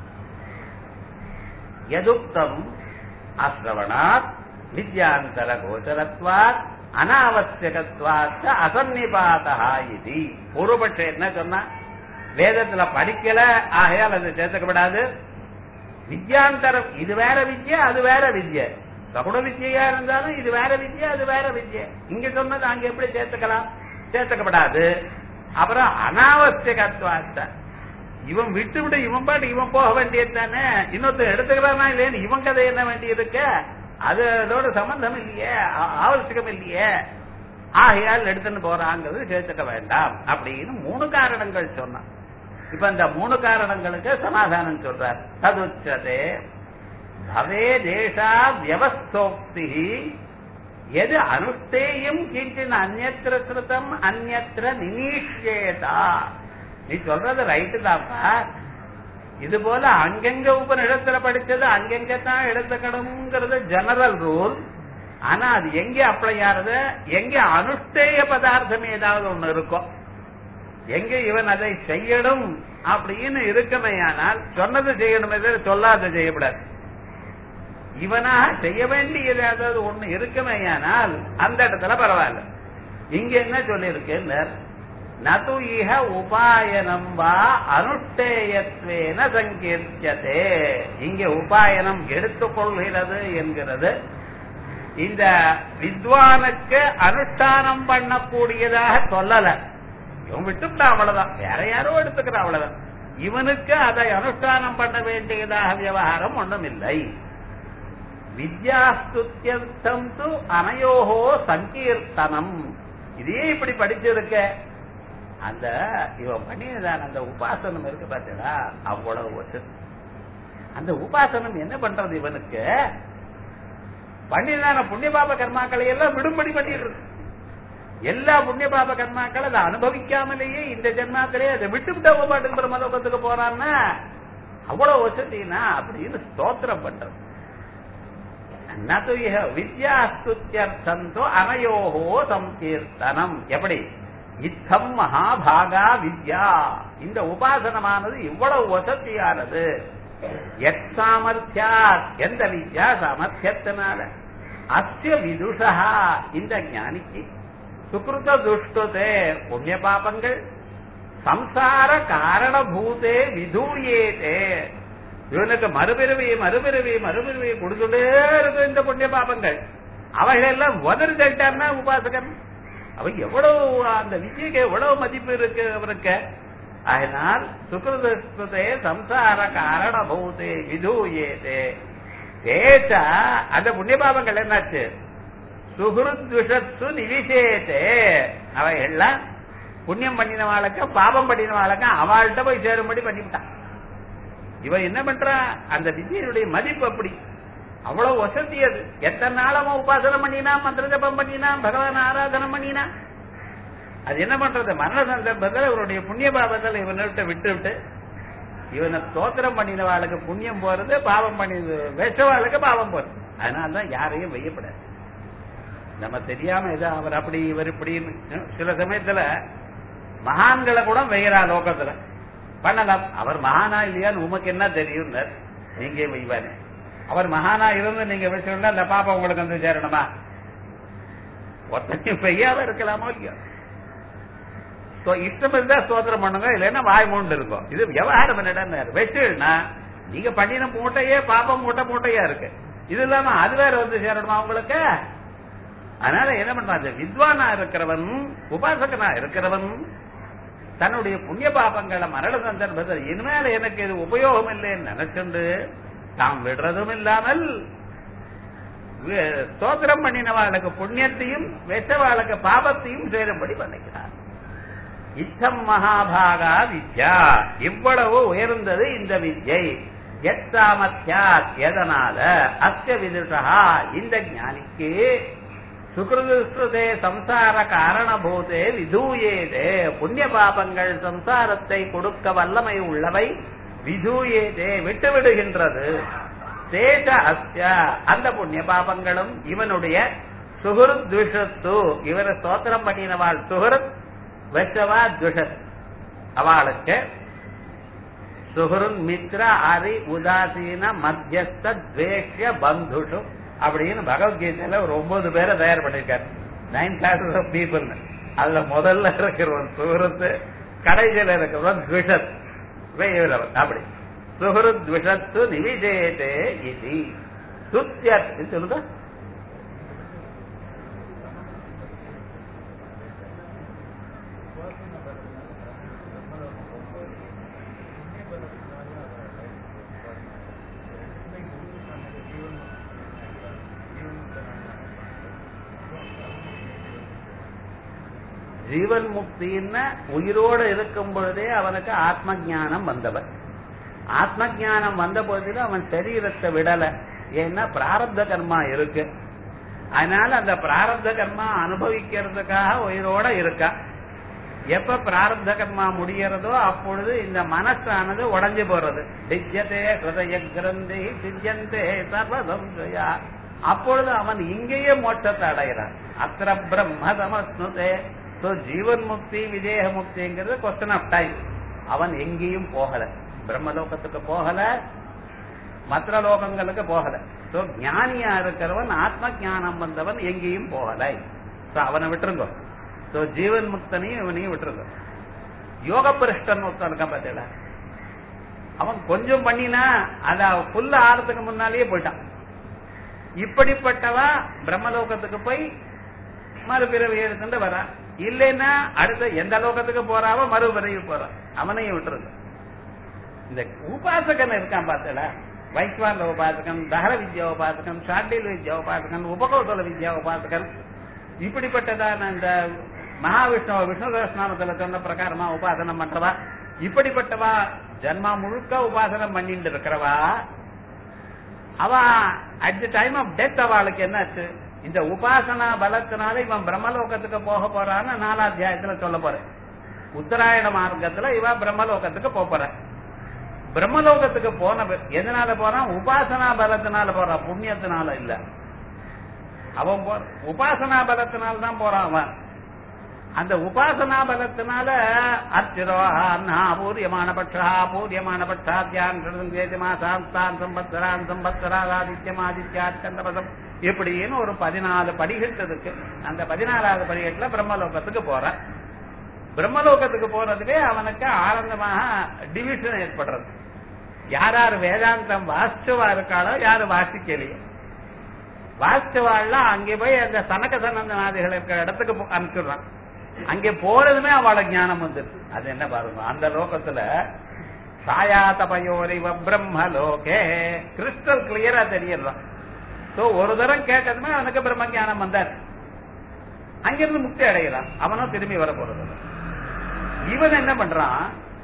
எதுக்தம் அசிரவணாத் வித்யாந்தர கோச்சரத்வாத் அனாவசியகத்வாத் அசன்னிபாதா இது பூர்வபட்சம் என்ன சொன்னா வேதத்துல படிக்கல ஆகையால் அது சேர்த்துக்கப்படாது வித்யாந்தரம் இது வேற வித்யா அது வேற வித்யா சகுண வித்யா இருந்தாலும் இது வேற வித்யா அது வேற வித்யா இங்க சொன்னது அங்க எப்படி சேர்த்துக்கலாம் சேர்த்துக்கப்படாது அப்புறம் அனாவசியகத்வாத்த இவன் விட்டு விட்டு இவன் பாட்டு இவன் போக வேண்டியது தானே இன்னொருத்தர் எடுத்துக்கிறானா இல்லைன்னு இவன் கதை என்ன வேண்டியதுக்கு அது அதோட சம்பந்தம் இல்லையே ஆவசியம் இல்லையே ஆகையால் எடுத்துன்னு போறாங்கிறது சேர்த்துக்க வேண்டாம் அப்படின்னு மூணு காரணங்கள் சொன்னான் இப்ப இந்த மூணு காரணங்களுக்கு சமாதானம் சொல்றார் ததுச்சதே பவே தேசா வியவஸ்தோக்தி எது அனுஷ்டேயம் கிஞ்சின் அந்நத்திர கிருதம் அந்நத்திர நினீஷேதா நீ சொல்றது ரைட்டு தாப்பா இது போல அங்கங்க உபநிடத்துல படிச்சது அங்கங்க தான் எடுத்துக்கணுங்கிறது ஜெனரல் ரூல் ஆனா அது எங்க அப்ளை ஆறுது எங்க அனுஷ்டேய பதார்த்தம் ஏதாவது ஒண்ணு இருக்கும் எங்க இவன் அதை செய்யணும் அப்படின்னு இருக்குமேயானால் சொன்னது செய்யணுமே தவிர சொல்லாத செய்யக்கூடாது இவனாக செய்ய வேண்டியது ஏதாவது ஒண்ணு இருக்குமேயானால் அந்த இடத்துல பரவாயில்ல இங்க என்ன சொல்லியிருக்கு நது இஹ உபாயனம் வா அனுஷ்டேயத்வேன சங்கீர்த்தியதே இங்க உபாயனம் எடுத்துக்கொள்கிறது என்கிறது இந்த வித்வானுக்கு அனுஷ்டானம் பண்ணக்கூடியதாக சொல்லல இவன் விட்டுவிட்டா அவ்வளவுதான் வேற யாரோ எடுத்துக்கிறா அவ்வளவுதான் இவனுக்கு அதை அனுஷ்டானம் பண்ண வேண்டியதாக விவகாரம் ஒன்றும் இல்லை வித்யாஸ்துத்தியம் து அனயோகோ சங்கீர்த்தனம் இதே இப்படி படிச்சிருக்க அந்த இவன் பண்ணியதான அந்த உபாசனம் இருக்கு பார்த்தீங்களா அவ்வளவு வசதி அந்த உபாசனம் என்ன பண்றது இவனுக்கு பண்ணியதான புண்ணிய பாப கர்மாக்களை எல்லாம் விடும்படி பண்ணிட்டு இருக்கு எல்லா புண்ணிய பாப கர்மாக்கள் அதை அனுபவிக்காமலேயே இந்த ஜென்மாத்திலே அதை விட்டு விட்டு பாட்டுக்கு பிரம்மலோகத்துக்கு போறான்னா அவ்வளவு வசதினா அப்படின்னு ஸ்தோத்திரம் பண்றது நது இஹ வித்யாஸ்துத்தியர்த்தந்தோ அனயோகோ சங்கீர்த்தனம் எப்படி இத்தம் மகாபாகா வித்யா இந்த உபாசனமானது இவ்வளவு வசதியானது எத் சாமர்த்தியா எந்த வித்யா சாமர்த்தியத்தினால அஸ்ய விதுஷா இந்த ஞானிக்கு சுக்ருத துஷ்டுதே புண்ணிய பாபங்கள் சம்சார காரணபூதே விதூயேதே இவனுக்கு மறுபிறவி மறுபிறவி மறுபிறவி கொடுத்துட்டே இருக்கும் இந்த புண்ணிய பாபங்கள் அவைகள் எல்லாம் உதறி தட்டார்னா உபாசகன் அவன் எவ்வளவு அந்த விஜய்க்கு எவ்வளவு மதிப்பு இருக்கு அவருக்கு அதனால் சுகிருதே சம்சார காரணபூதே விதூயேதே தேச அந்த புண்ணிய பாபங்கள் என்னாச்சு சுகிருத்விஷத்து நிவிசேதே அவைகள்லாம் புண்ணியம் பண்ணினவாளுக்கு பாபம் பண்ணினவாளுக்கு அவள்கிட்ட போய் சேரும்படி பண்ணிவிட்டான் இவன் என்ன பண்றான் அந்த வித்யனுடைய மதிப்பு அப்படி அவ்வளவு வசதி அது எத்தனை நாள் அவன் உபாசனம் பண்ணினா மந்திர ஜபம் பண்ணினா பகவான் ஆராதனம் பண்ணினா அது என்ன பண்றது மரண சந்தர்ப்பத்தில் இவருடைய புண்ணிய பாபத்தில் இவன்கிட்ட விட்டு விட்டு இவனை ஸ்தோத்திரம் பண்ணினவாளுக்கு புண்ணியம் போறது பாவம் பண்ணி வெச்சவாளுக்கு பாவம் போறது அதனாலதான் யாரையும் வெய்யப்படாது நம்ம தெரியாம ஏதோ அவர் அப்படி இவர் இப்படின்னு சில சமயத்துல மகான்களை கூட வெய்யறா லோகத்துல பண்ணலாம் அவர் மகானா இல்லையான்னு உமக்கு என்ன தெரியும் நீங்க வைவாரு அவர் மகானா இருந்து நீங்க வச்சுருந்தா அந்த பாப்பா உங்களுக்கு வந்து சேரணுமா ஒத்தனையும் பெய்யாம இருக்கலாமோ இல்லையோ இஷ்டம் இருந்தா ஸ்தோத்திரம் பண்ணுங்க இல்லைன்னா வாய் மூண்டு இருக்கும் இது விவகாரம் என்னடா வச்சுனா நீங்க பண்ணின மூட்டையே பாப்பம் மூட்டை மூட்டையா இருக்கு இது இல்லாம அது வேற வந்து சேரணுமா உங்களுக்கு அதனால என்ன பண்றாங்க வித்வானா இருக்கிறவன் உபாசகனா இருக்கிறவன் தன்னுடைய புண்ணிய பாபங்களை மரண சந்தர்ப்பத்தில் இனிமேல எனக்கு இது உபயோகம் இல்லைன்னு நினைச்சுண்டு தாம் விடுறதும் இல்லாமல் ஸ்தோத்திரம் பண்ணினவாளுக்கு புண்ணியத்தையும் வெச்சவாளுக்கு பாபத்தையும் சேரும்படி பண்ணிக்கிறார் இத்தம் மகாபாகா வித்யா இவ்வளவு உயர்ந்தது இந்த வித்யை எத்தாமத்தியாத் எதனால அஸ்ய விதுஷா இந்த ஞானிக்கு சுகிருதே சம்சார காரணபூதே விதூயேதே புண்ணிய பாபங்கள் சம்சாரத்தை கொடுக்க வல்லமை உள்ளவை விதூயேதே விட்டு விடுகின்றது தேச அஸ்ய அந்த புண்ணிய பாபங்களும் இவனுடைய சுகுருத் துஷத்து இவரை ஸ்தோத்திரம் பண்ணினவாள் சுகுருத் வெச்சவா துஷத் அவளுக்கு சுகுருன் மித்ர அரி உதாசீன மத்தியஸ்த துவேஷ்ய பந்துஷு அப்படின்னு பகவத்கீதையில ஒரு ஒன்பது பேரை தயார் பண்ணிருக்காரு நைன் கிளாஸஸ் ஆஃப் பீப்புள் அதுல முதல்ல இருக்கிறவன் சுகரத்து கடைசியில இருக்கிறவன் துவிஷத் இவரவன் அப்படி சுகருத் துவிஷத்து நிவிஜேதே இது சுத்தியத் சொல்லுங்க ஜீவன் முக்தின்னா உயிரோடு இருக்கும் பொழுதே அவனுக்கு ஆத்ம ஞானம் வந்தவன் ஆத்ம ஞானம் வந்த போதிலும் அவன் சரீரத்தை விடல ஏன்னா பிராரப்த கர்மா இருக்கு அதனால அந்த பிராரப்த கர்மா அனுபவிக்கிறதுக்காக உயிரோட இருக்கா எப்ப பிராரப்த கர்மா முடியறதோ அப்பொழுது இந்த மனசானது உடைஞ்சு போறது டிஜ்யதே ஹிருதய கிரந்தி சிஜ்யந்தே சர்வசம்சயா அப்பொழுது அவன் இங்கேயே மோட்சத்தை அடைகிறான் அத்திர பிரம்ம சமஸ்னுதே சோ ஜீவன் முக்தி விதேக முக்திங்கிறது கொஸ்டின் ஆஃப் டைம் அவன் எங்கேயும் போகல பிரம்மலோகத்துக்கு போகல மற்ற லோகங்களுக்கு போகல சோ ஞானியா இருக்கிறவன் ஆத்ம ஞானம் வந்தவன் எங்கேயும் போகலை சோ அவனை விட்டுருங்க சோ ஜீவன் முக்தனையும் இவனையும் விட்டுருங்க யோக பிரஷ்டன் ஒருத்தன் இருக்கான் பார்த்தீங்களா அவன் கொஞ்சம் பண்ணினா அத புல்ல ஆறதுக்கு முன்னாலேயே போயிட்டான் இப்படிப்பட்டவா பிரம்மலோகத்துக்கு போய் மறுபிறவி எடுத்துட்டு வரான் இல்லைன்னா அடுத்த எந்த லோகத்துக்கு போறாவோ மறுபிறவி போறான் அவனையும் விட்டுருங்க இந்த உபாசகன் இருக்கான் பார்த்தல வைஸ்வாந்த உபாசகன் தகர வித்யா உபாசகன் ஷாண்டில் வித்யா உபாசகன் உபகௌசல வித்யா உபாசகன் இப்படிப்பட்டதான இந்த மகாவிஷ்ணு விஷ்ணு சகஸ்நாமத்துல சொன்ன பிரகாரமா உபாசனம் பண்றவா இப்படிப்பட்டவா ஜன்மா முழுக்க உபாசனம் பண்ணிட்டு இருக்கிறவா அவ at the time of death அவளுக்கு என்னாச்சு இந்த உபாசனா பலத்தினால இவன் பிரம்மலோகத்துக்கு போக போறான்னு நாலாம் அத்தியாயத்துல சொல்ல போறேன் உத்தராயண மார்க்கத்துல இவ பிரம்மலோகத்துக்கு போக போற பிரம்மலோகத்துக்கு போன பி- எதனால போறான் உபாசனா பலத்தினால போறான் புண்ணியத்தினால இல்ல அவன் போ உபாசனா பலத்தினால தான் போறான் அவன் அந்த உபாசனா பலத்தினால அத்திரோஹா பூரியமான பட்சா பூரியமான பட்சாத்தியான் மாசாந்தான் சம்பத்சரான் சம்பத்சராதித்யம் ஆதித்யாத்கந்தபதம் இப்படின்னு ஒரு பதினாலு படிகட்டு இருக்கு அந்த பதினாலாவது படிகட்டுல பிரம்மலோகத்துக்கு போறான் பிரம்மலோகத்துக்கு போறதுவே அவனுக்கு ஆனந்தமாக டிவிஷன் ஏற்படுறது யார் யார் வேதாந்தம் வாசிச்சவா இருக்காளோ யாரு வாசிக்கலையோ வாசிச்சவாள்லாம் அங்கே போய் அந்த சனக சனந்தநாதிகள் இருக்கிற இடத்துக்கு போ- அனுப்பிச்சுடுறான் அங்கே போறதுமே அவளுக்கு ஞானம் வந்துருது அது என்ன பாருங்க அந்த லோகத்துல சாயாதபயோரிவ பிரம்ம லோகே கிறிஸ்டல் கிளியரா தெரியறான் சோ ஒரு தரம் கேட்டதுமே அவனுக்கு பிரம்ம ஞானம் வந்தார் அங்கிருந்து முக்தி அடைகிறான் அவனும் திரும்பி வர போறது இல்ல. இவன் என்ன பண்றான்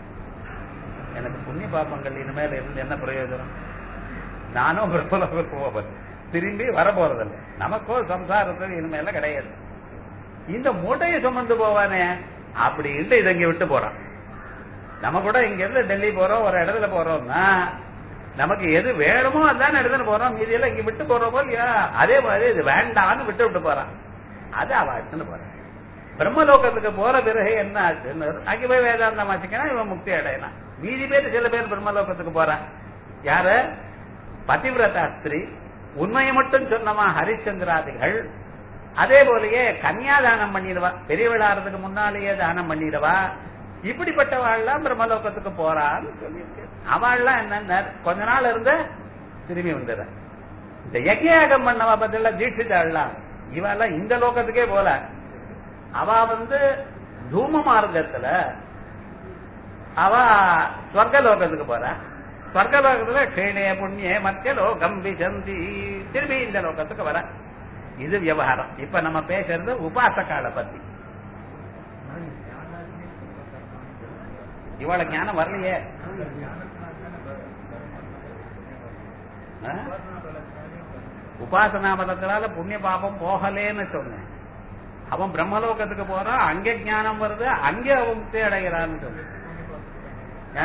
எனக்கு புண்ணிய பாப்பங்கள் இனிமேல் இருந்து என்ன பிரயோஜனம் நானும் பிரபலத்துக்கு போவேன் திரும்பி வர போறதில்லை நமக்கோ சம்சாரத்துக்கு இனிமேல கிடையாது இந்த மூட்டையை சுமந்து போவானே அப்படின்ட்டு இதை இங்க விட்டு போறான் நம்ம கூட இங்க இருந்து டெல்லி போறோம் ஒரு இடத்துல போறோம்னா நமக்கு எது வேணுமோ அதான் எடுத்துட்டு போறோம் மீதியெல்லாம் இங்க விட்டு போறோமோ இல்லையா அதே மாதிரி இது வேண்டாம்னு விட்டு விட்டு போறான் அது அவ எடுத்துன்னு போறான் பிரம்மலோகத்துக்கு போற பிறகு என்ன ஆச்சுன்னு அங்க போய் வேதாந்தம் வாசிக்கணும் இவன் முக்தி அடையலாம் மீதி பேர் சில பேர் பிரம்மலோகத்துக்கு போறான் யாரு பதிவிரதா ஸ்திரீ உண்மையை மட்டும் சொன்னமா ஹரிச்சந்திராதிகள் அதே போலயே கன்னியாதானம் பண்ணிடுவா பெரியவளாறதுக்கு முன்னாலேயே தானம் பண்ணிடுவா இப்படிப்பட்டவாள்லாம் பிரம்மலோகத்துக்கு போறான்னு சொல்லியிருக்கு அவள்லாம் என்ன கொஞ்ச நாள் இருந்த திரும்பி வந்துடுற இந்த யஜ்யாகம் பண்ணவா பத்தில தீட்சிதாள்லாம் இவெல்லாம் இந்த லோகத்துக்கே போல அவ வந்து தூம மார்க்கத்துல அவ ஸ்வர்க லோகத்துக்கு போறா ஸ்வர்க லோகத்துல க்ஷீணே புண்ணிய மத்திய லோகம் விசந்தி திரும்பி இந்த லோகத்துக்கு வர இது விவகாரம் இப்ப நம்ம பேசுறது உபாசகால பத்தி இவள ஞானம் வரலையே ஆ? உபாசனா பலத்தினால புண்ணிய பாபம் போகலேன்னு சொன்னேன் அவன் பிரம்மலோகத்துக்கு போறான் அங்கே ஞானம் வருது அங்கே அவன் முக்தி அடைகிறான்னு சொன்னேன் ஆ?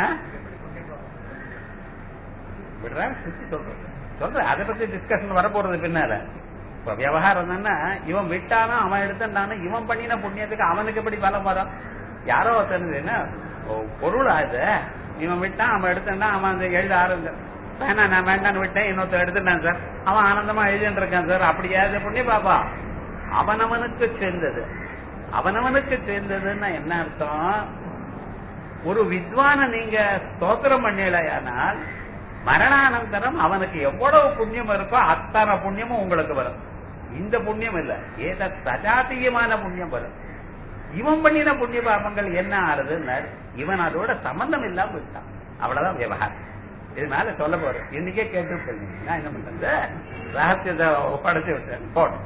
விடுறேன் சுத்தி சொல்றேன் சொல்றேன் அதை பத்தி டிஸ்கஷன் வரப்போறது பின்னால இப்ப விவகாரம் என்னன்னா இவன் விட்டானா அவன் எடுத்துட்டானா இவன் பண்ணின புண்ணியத்துக்கு அவனுக்கு எப்படி பலம் வரும் யாரோ ஒருத்தன் என்ன ஓ, பொருளா இது இவன் விட்டான் அவன் எடுத்துட்டான் அவன் அந்த எழுத ஆரம்பிச்சு வேணாம் நான் வேண்டான்னு விட்டேன் இன்னொருத்தர் எடுத்துட்டான் சார் அவன் ஆனந்தமா எழுதிட்டு இருக்கான் சார் அப்படியா இது புண்ணிய பாப்பா அவனவனுக்கு சேர்ந்தது அவனவனுக்கு சேர்ந்ததுன்னா என்ன அர்த்தம் ஒரு வித்வான நீங்க ஸ்தோத்திரம் பண்ணலையானால் மரணானந்தரம் அவனுக்கு எவ்வளவு புண்ணியம் இருக்கோ அத்தனை புண்ணியமும் உங்களுக்கு வரும் இந்த புண்ணியம் இல்ல ஏத சஜாத்தியமான புண்ணியம் வரும் இவன் பண்ணின புண்ணிய பாபங்கள் என்ன ஆறுதுன்னு இவன் அதோட சம்பந்தம் இல்லாம விட்டான் அவ்வளவுதான் விவகாரம் இது மேல சொல்ல போறேன் இன்னைக்கே கேட்டு நான் என்ன பண்றது ரகசியத்தை ஒப்படைச்சு விட்டேன் போட்டோம்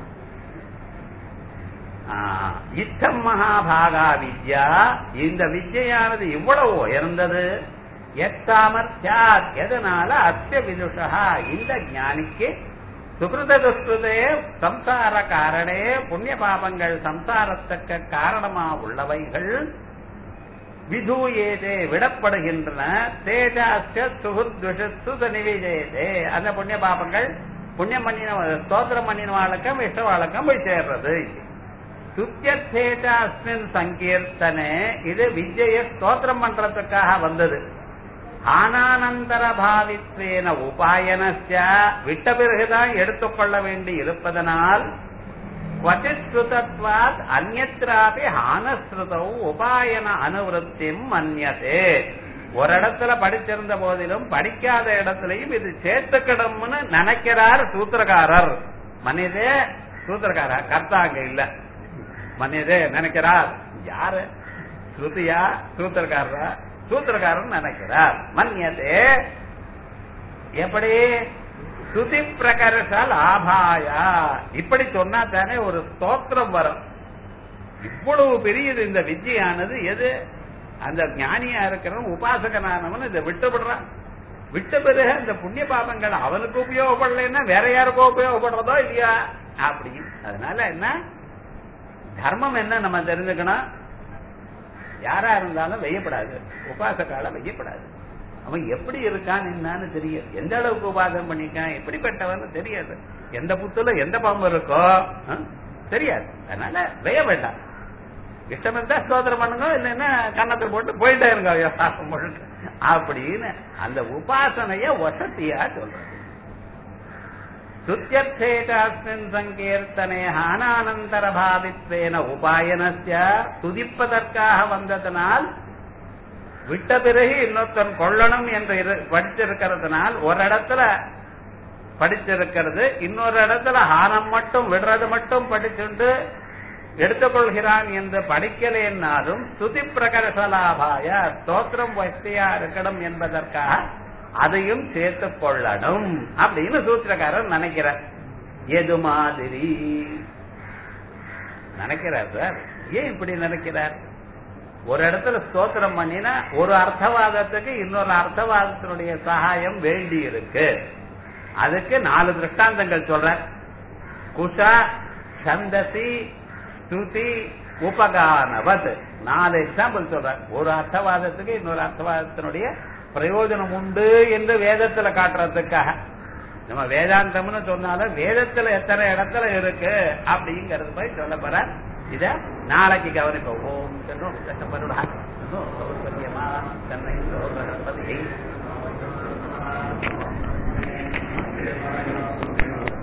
இத்தம் மகாபாகா வித்யா இந்த வித்யானது இவ்வளவு உயர்ந்தது எத் சாமர்த்தியாத் எதனால அஸ்ய விதுஷா இந்த ஞானிக்கு சுகிருத துஷ்டுதே சம்சார காரணே புண்ணிய பாபங்கள் சம்சாரத்துக்கு காரணமா உள்ளவைகள் விதூயேதே விடப்படுகின்றன தேஜாஸ்ய சுகுத்விஷத்து நிவிஜயதே அந்த புண்ணிய பாபங்கள் புண்ணியம் பண்ணின ஸ்தோத்திரம் பண்ணின வாழ்க்கம் இஷ்ட வாழ்க்கம் போய் சேர்றது சுத்தியத்தேஜ அஸ்மின் சங்கீர்த்தனே இது விஜய ஸ்தோத்திரம் பண்றதுக்காக வந்தது ஆனானந்தர பாவித்வேன உபாயனஸ்ய விட்ட பிறகுதான் எடுத்துக்கொள்ள வேண்டி இருப்பதனால் क्वचित् श्रुतत्वात् अन्यत्रापि हानஸ்ருதௌ உபாயன அனுவருத்தியும் மன்யதே ஒரு இடத்துல படிச்சிருந்த போதிலும் படிக்காத இடத்துலயும் இது சேர்த்துக்கிடும்னு நினைக்கிறார் சூத்திரக்காரர் மனிதே சூத்திரக்காரா கர்த்தாங்க இல்ல மனிதே நினைக்கிறார் யாரு ஸ்ருதியா சூத்திரக்காரரா சூத்திரக்காரன் நினைக்கிறார் மன்யதே எப்படி ஸ்ருதி பிரகர்ஷ லாபாயா இப்படி சொன்னா தானே ஒரு ஸ்தோத்திரம் வரும் இவ்வளவு பெரியது இந்த வித்யானது எது அந்த ஞானியா இருக்கிறவன் உபாசகனானவன் இதை விட்டுவிடுறான் விட்ட பிறகு அந்த புண்ணிய பாபங்கள் அவனுக்கு உபயோகப்படலைன்னா வேற யாருக்கோ உபயோகப்படுறதோ இல்லையா அப்படின்னு அதனால என்ன தர்மம் என்ன நம்ம தெரிஞ்சுக்கணும் யாரா இருந்தாலும் வெய்யப்படாது உபாசக்கால வெய்யப்படாது அவன் எப்படி இருக்கான் என்னன்னு தெரியாது எந்த அளவுக்கு உபாசம் பண்ணிருக்கான் எப்படிப்பட்டவன்னு தெரியாது எந்த புத்துல எந்த பாம்பு இருக்கோ ஆ? தெரியாது அதனால வெய்ய வேண்டாம் இஷ்டம் இருந்தா ஸ்தோத்திரம் பண்ணுங்க இல்லைன்னா கன்னத்தில் போட்டு போயிட்டே இருங்க விவசாயம் முழுக்க அப்படின்னு அந்த உபாசனைய வசதியா சொல்றது சுத்தியர்த்தேகாஸ்மின் சங்கீர்த்தனே ஹானானந்தர பாவித்வேன உபாயனஸ்ய துதிப்பதற்காக வந்ததனால் விட்ட பிறகு இன்னொருத்தன் கொள்ளணும் என்று இரு- படிச்சிருக்கிறதுனால் ஒரு இடத்துல படிச்சிருக்கிறது இன்னொரு இடத்துல ஹானம் மட்டும் விடுறது மட்டும் படிச்சுண்டு எடுத்துக்கொள்கிறான் என்று படிக்கலேன்னாலும் துதி பிரகரசலாபாய ஸ்தோத்திரம் வசதியா இருக்கணும் என்பதற்காக அதையும் சேர்த்துக் கொள்ளணும் அப்படின்னு சூத்திரக்காரர் நினைக்கிறார் எது மாதிரி நினைக்கிறார் சார் ஏன் இப்படி நினைக்கிறார் ஒரு இடத்துல ஸ்தோத்திரம் பண்ணினா ஒரு அர்த்தவாதத்துக்கு இன்னொரு அர்த்தவாதத்தினுடைய சகாயம் வேண்டி இருக்கு அதுக்கு நாலு திருஷ்டாந்தங்கள் சொல்ற குஷா சந்தசி ஸ்துதி உபகானவத் நாலு எக்ஸாம்பிள் சொல்ற ஒரு அர்த்தவாதத்துக்கு இன்னொரு அர்த்தவாதத்தினுடைய பிரயோஜனம் உண்டு என்று வேதத்துல காட்டுறதுக்காக நம்ம வேதாந்தம்னு சொன்னாலும் வேதத்துல எத்தனை இடத்துல இருக்கு அப்படிங்கறது போய் சொல்ல போற இத நாளைக்கு கவனிப்போம் ஓம் சென்னோ கஷ்டப்படுடா சௌகரியமா சென்னை சோதரபதி